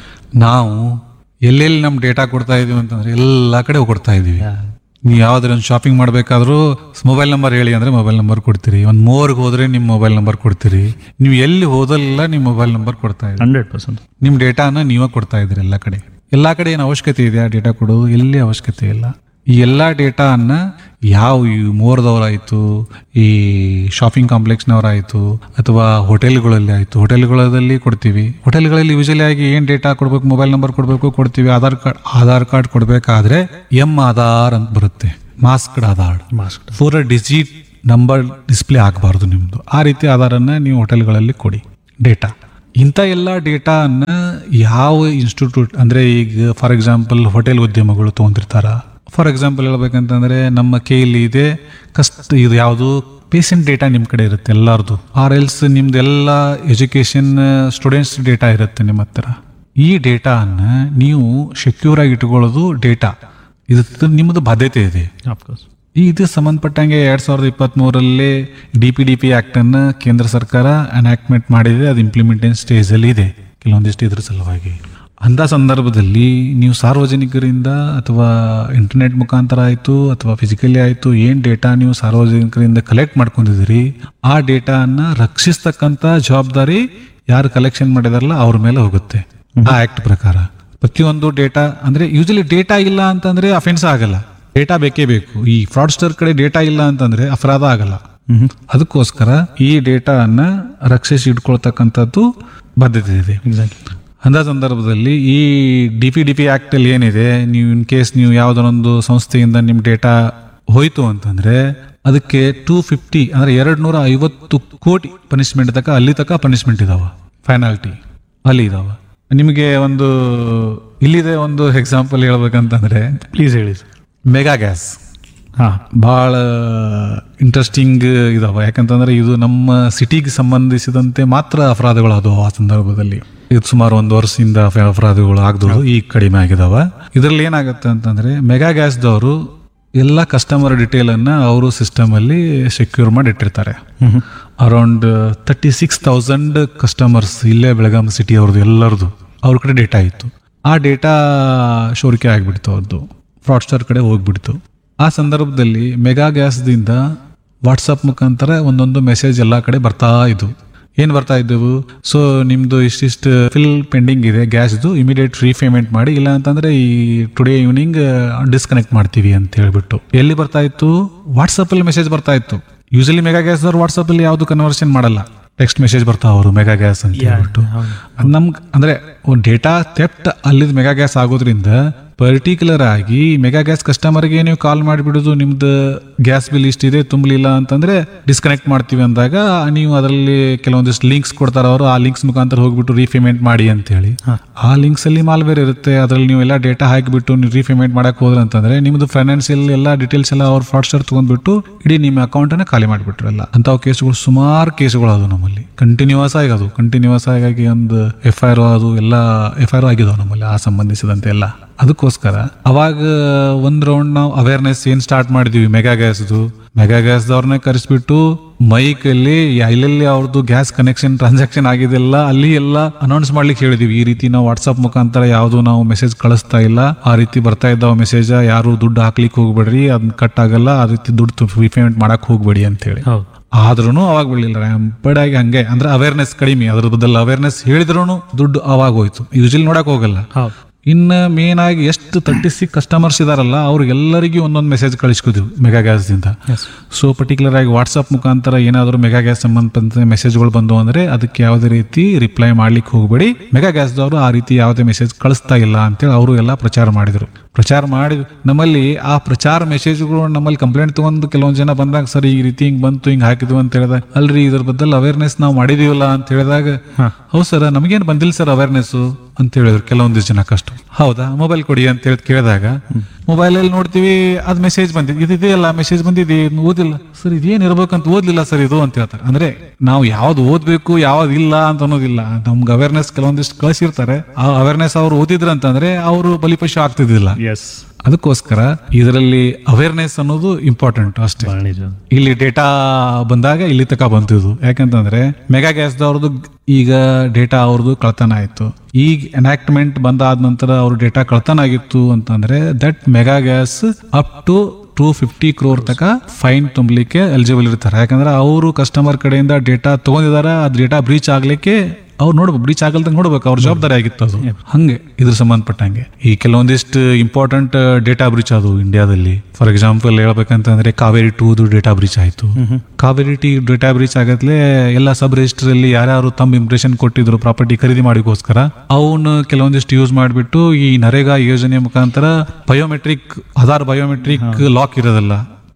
ನಾವು ಎಲ್ಲೆಲ್ಲಿ ನಮ್ಮ ಡೇಟಾ ಕೊಡ್ತಾ ಇದೀವಿ ಅಂತಂದ್ರೆ ಎಲ್ಲ ಕಡೆ ಕೊಡ್ತಾ ಇದೀವಿ ನೀವು ಯಾವ್ದಾರ ಒಂದು ಶಾಪಿಂಗ್ ಮಾಡಬೇಕಾದ್ರೂ ಮೊಬೈಲ್ ನಂಬರ್ ಹೇಳಿ ಅಂದ್ರೆ ಮೊಬೈಲ್ ನಂಬರ್ ಕೊಡ್ತೀರಿ ಒಂದು ಮೋರ್ಗೆ ಹೋದ್ರೆ ನಿಮ್ಮ ಮೊಬೈಲ್ ನಂಬರ್ ಕೊಡ್ತೀರಿ ನೀವು ಎಲ್ಲಿ ಹೋದಲ್ಲ ನಿಮ್ಮ ಮೊಬೈಲ್ ನಂಬರ್ ಕೊಡ್ತಾ ಇದ್ದೀರಿ ಹಂಡ್ರೆಡ್ ಪರ್ಸೆಂಟ್ ನಿಮ್ಮ ಡೇಟಾನ ನೀವೇ ಕೊಡ್ತಾ ಇದ್ದೀರಿ ಎಲ್ಲ ಕಡೆ ಎಲ್ಲ ಕಡೆ ಏನು ಅವಶ್ಯಕತೆ ಇದೆಯಾ ಡೇಟಾ ಕೊಡೋದು ಎಲ್ಲಿ ಅವಶ್ಯಕತೆ ಇಲ್ಲ ಈ ಎಲ್ಲ ಡೇಟಾನ ಯಾವ ಈ ಮೋರ್ದವರಾಯಿತು ಈ ಶಾಪಿಂಗ್ ಕಾಂಪ್ಲೆಕ್ಸ್ನವರಾಯಿತು ಅಥವಾ ಹೋಟೆಲ್ಗಳಲ್ಲಿ ಆಯಿತು ಹೋಟೆಲ್ಗಳಲ್ಲಿ ಕೊಡ್ತೀವಿ ಹೋಟೆಲ್ಗಳಲ್ಲಿ ಯೂಶಲಿ ಆಗಿ ಏನು ಡೇಟಾ ಕೊಡಬೇಕು ಮೊಬೈಲ್ ನಂಬರ್ ಕೊಡಬೇಕು ಕೊಡ್ತೀವಿ ಆಧಾರ್ ಕಾರ್ಡ್ ಆಧಾರ್ ಕಾರ್ಡ್ ಕೊಡಬೇಕಾದ್ರೆ ಎಂ ಆಧಾರ್ ಅಂತ ಬರುತ್ತೆ masked Aadhaar mask four digit number display ಆಗಬಾರ್ದು ನಿಮ್ಮದು ಆ ರೀತಿ ಆಧಾರನ್ನ ನೀವು ಹೋಟೆಲ್ಗಳಲ್ಲಿ ಕೊಡಿ ಡೇಟಾ ಇಂಥ ಎಲ್ಲ ಡೇಟಾನ ಯಾವ ಇನ್ಸ್ಟಿಟ್ಯೂಟ್ ಅಂದರೆ ಈಗ ಫಾರ್ ಎಕ್ಸಾಂಪಲ್ ಹೋಟೆಲ್ ಉದ್ಯಮಗಳು ತೊಗೊಂಡಿರ್ತಾರ ಫಾರ್ ಎಕ್ಸಾಂಪಲ್ ಹೇಳ್ಬೇಕಂತಂದ್ರೆ ನಮ್ಮ ಕೈಯಲ್ಲಿ ಇದೆ ಕಷ್ಟ ಇದು ಯಾವುದು ಪೇಷಂಟ್ ಡೇಟಾ ನಿಮ್ಮ ಕಡೆ ಇರುತ್ತೆ ಎಲ್ಲರದು ಆರ್ ಎಲ್ಸ್ ನಿಮ್ದೆಲ್ಲ ಎಜುಕೇಷನ್ ಸ್ಟೂಡೆಂಟ್ಸ್ ಡೇಟಾ ಇರುತ್ತೆ ನಿಮ್ಮ ಹತ್ರ ಈ ಡೇಟಾನ ನೀವು ಸೆಕ್ಯೂರ್ ಆಗಿ ಇಟ್ಕೊಳ್ಳೋದು ಡೇಟಾ ಇದು ನಿಮ್ಮದು ಬಾಧ್ಯತೆ ಇದೆ ಅಫ್ಕೋರ್ಸ್ ಈ ಇದು ಸಂಬಂಧಪಟ್ಟಂಗೆ ಎರಡ್ ಸಾವಿರದ ಇಪ್ಪತ್ತ್ ಮೂರರಲ್ಲಿ D P D P act ಅನ್ನ ಕೇಂದ್ರ ಸರ್ಕಾರ ಅನಾಕ್ಟ್ಮೆಂಟ್ ಮಾಡಿದೆ ಅದು ಇಂಪ್ಲಿಮೆಂಟೇಷನ್ ಸ್ಟೇಜ್ ಅಲ್ಲಿ ಇದೆ ಕೆಲವೊಂದಿಷ್ಟು ಇದ್ರ ಸಲುವಾಗಿ ಅಂಥ ಸಂದರ್ಭದಲ್ಲಿ ನೀವು ಸಾರ್ವಜನಿಕರಿಂದ ಅಥವಾ ಇಂಟರ್ನೆಟ್ ಮುಖಾಂತರ ಆಯಿತು ಅಥವಾ ಫಿಸಿಕಲಿ ಆಯಿತು ಏನು ಡೇಟಾ ನೀವು ಸಾರ್ವಜನಿಕರಿಂದ ಕಲೆಕ್ಟ್ ಮಾಡ್ಕೊಂಡಿದ್ದೀರಿ ಆ ಡೇಟಾನ ರಕ್ಷಿಸ್ತಕ್ಕಂಥ ಜವಾಬ್ದಾರಿ ಯಾರು ಕಲೆಕ್ಷನ್ ಮಾಡಿದಾರಲ್ಲ ಅವ್ರ ಮೇಲೆ ಹೋಗುತ್ತೆ ಆ ಆಕ್ಟ್ ಪ್ರಕಾರ ಪ್ರತಿಯೊಂದು ಡೇಟಾ ಅಂದ್ರೆ ಯೂಶಲಿ ಡೇಟಾ ಇಲ್ಲ ಅಂತಂದ್ರೆ ಅಫೆನ್ಸ್ ಆಗಲ್ಲ ಡೇಟಾ ಬೇಕೇ ಬೇಕು ಈ ಫ್ರಾಡ್ಸ್ಟರ್ ಕಡೆ ಡೇಟಾ ಇಲ್ಲ ಅಂತಂದ್ರೆ ಅಪರಾಧ ಆಗಲ್ಲ ಅದಕ್ಕೋಸ್ಕರ ಈ ಡೇಟಾನ ರಕ್ಷಿಸಿ ಇಟ್ಕೊಳ್ತಕ್ಕಂಥದ್ದು ಬಾಧ್ಯತೆ ಇದೆ ಎಕ್ಸಾಕ್ಟ್ಲಿ ಅಂಥ ಸಂದರ್ಭದಲ್ಲಿ ಈ D P D P act ಅಲ್ಲಿ ಏನಿದೆ ನೀವು ಇನ್ ಕೇಸ್ ನೀವು ಯಾವುದೊಂದು ಸಂಸ್ಥೆಯಿಂದ ನಿಮ್ಮ ಡೇಟಾ ಹೋಯ್ತು ಅಂತಂದ್ರೆ ಅದಕ್ಕೆ ಟೂ ಫಿಫ್ಟಿ ಅಂದ್ರೆ ಎರಡ್ ನೂರ ಐವತ್ತು ಕೋಟಿ ಪನಿಷ್ಮೆಂಟ್ ತಕ ಅಲ್ಲಿ ತಕ ಪನಿಷ್ಮೆಂಟ್ ಇದಾವ ಫೈನಾಲ್ಟಿ ಅಲ್ಲಿ ಇದಾವ ನಿಮಗೆ ಒಂದು ಇಲ್ಲಿದೆ ಒಂದು ಎಕ್ಸಾಂಪಲ್ ಹೇಳ್ಬೇಕಂತಂದ್ರೆ ಪ್ಲೀಸ್ ಹೇಳಿ ಮೆಗಾ ಗ್ಯಾಸ್ ಹಾ ಭಾಳ ಇಂಟ್ರೆಸ್ಟಿಂಗ್ ಇದಾವ ಯಾಕಂತಂದ್ರೆ ಇದು ನಮ್ಮ ಸಿಟಿಗೆ ಸಂಬಂಧಿಸಿದಂತೆ ಮಾತ್ರ ಅಪರಾಧಗಳು ಆದವು ಆ ಸಂದರ್ಭದಲ್ಲಿ ಇದು ಸುಮಾರು ಒಂದು ವರ್ಷದಿಂದ ಅಪ- ಅಪರಾಧಗಳು ಆಗದವು ಈಗ ಕಡಿಮೆ ಆಗಿದಾವ ಇದರಲ್ಲಿ ಏನಾಗುತ್ತೆ ಅಂತಂದ್ರೆ ಮೆಗಾ ಗ್ಯಾಸ್ದವರು ಎಲ್ಲ ಕಸ್ಟಮರ್ ಡಿಟೇಲ್ ಅನ್ನ ಅವರು ಸಿಸ್ಟಮ್ ಅಲ್ಲಿ ಸೆಕ್ಯೂರ್ ಮಾಡಿ ಇಟ್ಟಿರ್ತಾರೆ around thirty six thousand customers ಇಲ್ಲೇ ಬೆಳಗಾಂ ಸಿಟಿ ಅವ್ರದ್ದು ಎಲ್ಲರದು ಅವ್ರ ಕಡೆ ಡೇಟಾ ಇತ್ತು ಆ ಡೇಟಾ ಶೋರಿಕೆ ಆಗಿಬಿಡ್ತು ಅವ್ರದ್ದು ಫ್ರಾಡ್ಸ್ಟರ್ ಕಡೆ ಹೋಗ್ಬಿಡ್ತು ಆ ಸಂದರ್ಭದಲ್ಲಿ ಮೆಗಾ ಗ್ಯಾಸ್ದಿಂದ ವಾಟ್ಸಪ್ ಮುಖಾಂತರ ಒಂದೊಂದು ಮೆಸೇಜ್ ಎಲ್ಲ ಕಡೆ ಬರ್ತಾ ಇದ್ವು ಏನು ಬರ್ತಾ ಇದ್ದವು ಸೊ ನಿಮ್ದು ಇಷ್ಟಿಷ್ಟು ಫಿಲ್ ಪೆಂಡಿಂಗ್ ಇದೆ ಗ್ಯಾಸ್ದು ಇಮಿಡಿಯೇಟ್ ರೀಪೇಮೆಂಟ್ ಮಾಡಿ ಇಲ್ಲ ಅಂತಂದ್ರೆ ಈ ಟುಡೇ ಈವ್ನಿಂಗ್ ಡಿಸ್ಕನೆಕ್ಟ್ ಮಾಡ್ತೀವಿ ಅಂತ ಹೇಳ್ಬಿಟ್ಟು ಎಲ್ಲಿ ಬರ್ತಾ ಇತ್ತು ವಾಟ್ಸಪ್ ಅಲ್ಲಿ ಮೆಸೇಜ್ ಬರ್ತಾ ಇತ್ತು ಯೂಶಲಿ ಮೆಗಾ ಗ್ಯಾಸ್ ಅವ್ರು ವಾಟ್ಸಪ್ ಅಲ್ಲಿ ಯಾವುದು ಕನ್ವರ್ಷನ್ ಮಾಡಲ್ಲ ಟೆಕ್ಸ್ಟ್ ಮೆಸೇಜ್ ಬರ್ತಾವ ಅವರು ಮೆಗಾ ಗ್ಯಾಸ್ ಅಂತ ಹೇಳ್ಬಿಟ್ಟು ಅದ್ ನಮ್ಗ್ ಅಂದ್ರೆ ಒಂದು ಡೇಟಾ ತೆಫ್ಟ್ ಅಲ್ಲಿದ್ ಮೆಗಾ ಗ್ಯಾಸ್ ಆಗೋದ್ರಿಂದ ಪರ್ಟಿಕ್ಯುಲರ್ ಆಗಿ ಮೆಗಾ ಗ್ಯಾಸ್ ಕಸ್ಟಮರ್ಗೆ ನೀವು ಕಾಲ್ ಮಾಡಿಬಿಡೋದು ನಿಮ್ದು ಗ್ಯಾಸ್ ಬಿಲ್ ಇಷ್ಟಿದೆ ತುಂಬಲಿಲ್ಲ ಅಂತಂದ್ರೆ ಡಿಸ್ಕನೆಕ್ಟ್ ಮಾಡ್ತೀವಿ ಅಂದಾಗ ನೀವು ಅದರಲ್ಲಿ ಕೆಲವೊಂದಿಷ್ಟು ಲಿಂಕ್ಸ್ ಕೊಡ್ತಾರ ಅವರು ಆ ಲಿಂಕ್ಸ್ ಮುಖಾಂತರ ಹೋಗ್ಬಿಟ್ಟು ರೀಪೇಮೆಂಟ್ ಮಾಡಿ ಅಂತ ಹೇಳಿ ಆ ಲಿಂಕ್ಸ್ ಅಲ್ಲಿ ಮಾಲ್ವೇರ್ ಇರುತ್ತೆ ಅದ್ರಲ್ಲಿ ನೀವು ಎಲ್ಲ ಡೇಟಾ ಹಾಕಿಬಿಟ್ಟು ನೀವು ರೀಪೇಮೆಂಟ್ ಮಾಡಕ್ ಹೋದ್ರೆ ಅಂತಂದ್ರೆ ನಿಮ್ದು ಫೈನಾನ್ಸಿಯಲ್ ಎಲ್ಲ ಡೀಟೇಲ್ಸ್ ಎಲ್ಲ ಅವ್ರ ಫ್ರಾಡ್ಸ್ಟರ್ ತಗೊಂಡ್ಬಿಟ್ಟು ಇಡೀ ನಿಮ್ಮ ಅಕೌಂಟ್ ಅನ್ನ ಖಾಲಿ ಮಾಡಿಬಿಟ್ರಲ್ಲ ಅಂತಾವ್ ಕೇಸ್ಗಳು ಸುಮಾರು ಕೇಸ್ಗಳು ಅದು ನಮ್ಮಲ್ಲಿ ಕಂಟಿನ್ಯೂಸ್ ಆಗಿ ಅದು ಕಂಟಿನ್ಯೂಸ್ ಆಗಿ ಒಂದು ಎಫ್ ಐ ಆರ್ ಅದು ಎಲ್ಲ ಎಫ್ ಐ ಆರ್ ಆಗಿದಾವೆ ನಮ್ಮಲ್ಲಿ ಆ ಸಂಬಂಧಿಸಿದಂತೆ ಎಲ್ಲ ಅದಕ್ಕೋಸ್ಕರ ಅವಾಗ ಒಂದ್ ರೌಂಡ್ ನಾವು ಅವೇರ್ನೆಸ್ ಏನ್ ಸ್ಟಾರ್ಟ್ ಮಾಡಿದೀವಿ ಮೆಗಾ ಗ್ಯಾಸ್ದು ಮೆಗಾ ಗ್ಯಾಸ್ದವ್ರನ್ನ ಕರೆಸ್ಬಿಟ್ಟು ಮೈಕ್ ಅಲ್ಲಿ ಎಲ್ಲೆಲ್ಲಿ ಅವ್ರದ್ದು ಗ್ಯಾಸ್ ಕನೆಕ್ಷನ್ ಟ್ರಾನ್ಸಾಕ್ಷನ್ ಆಗಿದೆಲ್ಲ ಅಲ್ಲಿ ಎಲ್ಲ ಅನೌನ್ಸ್ ಮಾಡ್ಲಿಕ್ಕೆ ಹೇಳಿದೀವಿ ಈ ರೀತಿ ನಾವು ವಾಟ್ಸ್ಆಪ್ ಮುಖಾಂತರ ಯಾವುದು ನಾವು ಮೆಸೇಜ್ ಕಳಿಸ್ತಾ ಇಲ್ಲ ಆ ರೀತಿ ಬರ್ತಾ ಇದ್ದಾವ ಮೆಸೇಜ್ ಯಾರು ದುಡ್ಡು ಹಾಕ್ಲಿಕ್ಕೆ ಹೋಗ್ಬೇಡ್ರಿ ಅದನ್ನ ಕಟ್ ಆಗಲ್ಲ ಆ ರೀತಿ ದುಡ್ಡು ರೀಪೇಮೆಂಟ್ ಮಾಡಕ್ ಹೋಗ್ಬೇಡಿ ಅಂತ ಹೇಳಿ ಹೌದು ಆದ್ರೂ ಅವಾಗ ಬಿಡ್ಲಿಲ್ಲ ರ್ಯಾಂಪಡ್ ಆಗಿ ಹಂಗೆ ಅಂದ್ರೆ ಅವೇರ್ನೆಸ್ ಕಡಿಮೆ ಅದ್ರ ಬದಲು ಅವೇರ್ನೆಸ್ ಹೇಳಿದ್ರು ದುಡ್ಡು ಅವಾಗ ಹೋಯ್ತು ಯೂಶಲಿ ನೋಡಕ್ ಹೋಗಲ್ಲ ಹೌದು ಇನ್ನು ಮೇನ್ ಆಗಿ ಎಷ್ಟು ತರ್ಟಿ ಸಿಕ್ ಕಸ್ಟಮರ್ಸ್ ಇದಾರಲ್ಲ ಅವ್ರಿಗೆಲ್ಲರಿಗೂ ಒಂದೊಂದು ಮೆಸೇಜ್ ಕಳಿಸ್ಕೊತೀವಿ ಮೆಗಾ ಗ್ಯಾಸ್ದಿಂದ ಸೊ ಪರ್ಟಿಕ್ಯುಲರ್ ಆಗಿ ವಾಟ್ಸಪ್ ಮುಖಾಂತರ ಏನಾದರೂ ಮೆಗಾ ಗ್ಯಾಸ್ ಸಂಬಂಧಪಟ್ಟ ಮೆಸೇಜ್ಗಳು ಬಂದು ಅಂದ್ರೆ ಅದಕ್ಕೆ ಯಾವುದೇ ರೀತಿ ರಿಪ್ಲೈ ಮಾಡ್ಲಿಕ್ಕೆ ಹೋಗಬೇಡಿ ಮೆಗಾ ಗ್ಯಾಸ್ದವರು ಆ ರೀತಿ ಯಾವುದೇ ಮೆಸೇಜ್ ಕಳಿಸ್ತಾ ಇಲ್ಲ ಅಂತೇಳಿ ಅವರು ಎಲ್ಲ ಪ್ರಚಾರ ಮಾಡಿದ್ರು ಪ್ರಚಾರ ಮಾಡಿ ನಮ್ಮಲ್ಲಿ ಆ ಪ್ರಚಾರ ಮೆಸೇಜ್ಗಳು ನಮ್ಮಲ್ಲಿ ಕಂಪ್ಲೇಂಟ್ ತಗೊಂಡು ಕೆಲವೊಂದು ಜನ ಬಂದಾಗ ಸರ್ ಈ ರೀತಿ ಹಿಂಗ್ ಬಂತು ಹಿಂಗ್ ಹಾಕಿದ್ವು ಅಂತ ಹೇಳಿದಾಗ ಅಲ್ರಿ ಇದ್ರ ಬದಲು ಅವೇರ್ನೆಸ್ ನಾವು ಮಾಡಿದೀವಲ್ಲ ಅಂತ ಹೇಳಿದಾಗ ಹೌದು ಸರ್ ನಮಗೇನು ಬಂದಿಲ್ಲ ಸರ್ ಅವೇರ್ನೆಸ್ ಅಂತ ಹೇಳಿದ್ರು ಕೆಲವೊಂದಿಷ್ಟು ಜನ ಕಷ್ಟ ಹೌದಾ ಮೊಬೈಲ್ ಕೊಡಿ ಅಂತ ಹೇಳಿ ಕೇಳಿದಾಗ ಮೊಬೈಲ್ ಅಲ್ಲಿ ನೋಡ್ತೀವಿ ಅದ್ ಮೆಸೇಜ್ ಬಂದಿದೆ ಇದಿದೆಯಲ್ಲ ಮೆಸೇಜ್ ಬಂದಿದೆ ಇದ್ನ ಓದಿಲ್ಲ ಸರ್ ಇದೇನ್ ಇರ್ಬೇಕಂತ ಓದ್ಲಿಲ್ಲ ಸರ್ ಇದು ಅಂತ ಹೇಳ್ತಾರೆ ಅಂದ್ರೆ ನಾವು ಯಾವ್ದು ಓದ್ಬೇಕು ಯಾವ್ದು ಇಲ್ಲ ಅಂತ ಅನ್ನೋದಿಲ್ಲ ನಮ್ಗೆ ಅವೇರ್ನೆಸ್ ಕೆಲವೊಂದಿಷ್ಟು ಕಳಿಸಿರ್ತಾರೆ ಆ ಅವೇರ್ನೆಸ್ ಅವ್ರು ಓದಿದ್ರ ಅಂತಂದ್ರೆ ಅವರು ಬಲಿಪಶು ಆಗ್ತಿದ್ದಿಲ್ಲ ಎಸ್ ಅದಕ್ಕೋಸ್ಕರ ಇದರಲ್ಲಿ ಅವೇರ್ನೆಸ್ ಅನ್ನೋದು ಇಂಪಾರ್ಟೆಂಟ್ ಅಷ್ಟೇ ಭಾಳ ನಿಜ ಇಲ್ಲಿ ಡೇಟಾ ಬಂದಾಗ ಇಲ್ಲಿ ತಕ ಬಂತಿದ್ದು ಯಾಕಂತಂದ್ರೆ ಮೆಗಾ ಗ್ಯಾಸ್ದವ್ರದ್ದು ಈಗ ಡೇಟಾ ಅವ್ರದ್ದು ಕಳ್ತನ ಆಯ್ತು ಈಗ ಎನಾಕ್ಟ್ಮೆಂಟ್ ಬಂದಾದ ನಂತರ ಅವ್ರ ಡೇಟಾ ಕಳ್ತನ ಆಗಿತ್ತು ಅಂತಂದ್ರೆ that mega gas up to two fifty crore ತಕ ಫೈನ್ ತುಂಬಲಿಕ್ಕೆ ಎಲಿಜಿಬಲ್ ಇರ್ತಾರೆ ಯಾಕಂದ್ರೆ ಅವರು ಕಸ್ಟಮರ್ ಕಡೆಯಿಂದ ಡೇಟಾ ತಗೊಂಡಿದಾರ ಆ ಡೇಟಾ ಬ್ರೀಚ್ ಆಗ್ಲಿಕ್ಕೆ ಅವ್ರು ನೋಡ್ಬೇಕು ಬ್ರೀಚ್ ಆಗಲ್ದಂಗೆ ನೋಡ್ಬೇಕು ಅವ್ರ ಜವಾಬ್ದಾರಿ ಆಗಿತ್ತು ಅದು ಹಂಗೆ ಇದ್ರ ಸಂಬಂಧಪಟ್ಟಂಗೆ ಈ ಕೆಲವೊಂದಿಷ್ಟು ಇಂಪಾರ್ಟೆಂಟ್ ಡೇಟಾ ಬ್ರೀಚ್ ಅದು ಇಂಡಿಯಾದಲ್ಲಿ ಫಾರ್ ಎಕ್ಸಾಂಪಲ್ ಹೇಳ್ಬೇಕಂತಂದ್ರೆ ಕಾವೇರಿ ಟೂದು ಡೇಟಾ ಬ್ರೀಚ್ ಆಯ್ತು ಕಾವೇರಿ ಟಿ ಡೇಟಾ ಬ್ರೀಚ್ ಆಗತ್ಲೆ ಎಲ್ಲ ಸಬ್ ರಿಜಿಸ್ಟರ್ ಅಲ್ಲಿ ಯಾರ್ಯಾರು ತಮ್ಮ ಇಂಪ್ರೆಷನ್ ಕೊಟ್ಟಿದ್ರು ಪ್ರಾಪರ್ಟಿ ಖರೀದಿ ಮಾಡಿಗೋಸ್ಕರ ಅವನು ಕೆಲವೊಂದಿಷ್ಟು ಯೂಸ್ ಮಾಡಿಬಿಟ್ಟು ಈ ನರೇಗಾ ಯೋಜನೆ ಮುಖಾಂತರ ಬಯೋಮೆಟ್ರಿಕ್ ಆಧಾರ್ ಬಯೋಮೆಟ್ರಿಕ್ ಲಾಕ್ ಇರೋದಲ್ಲ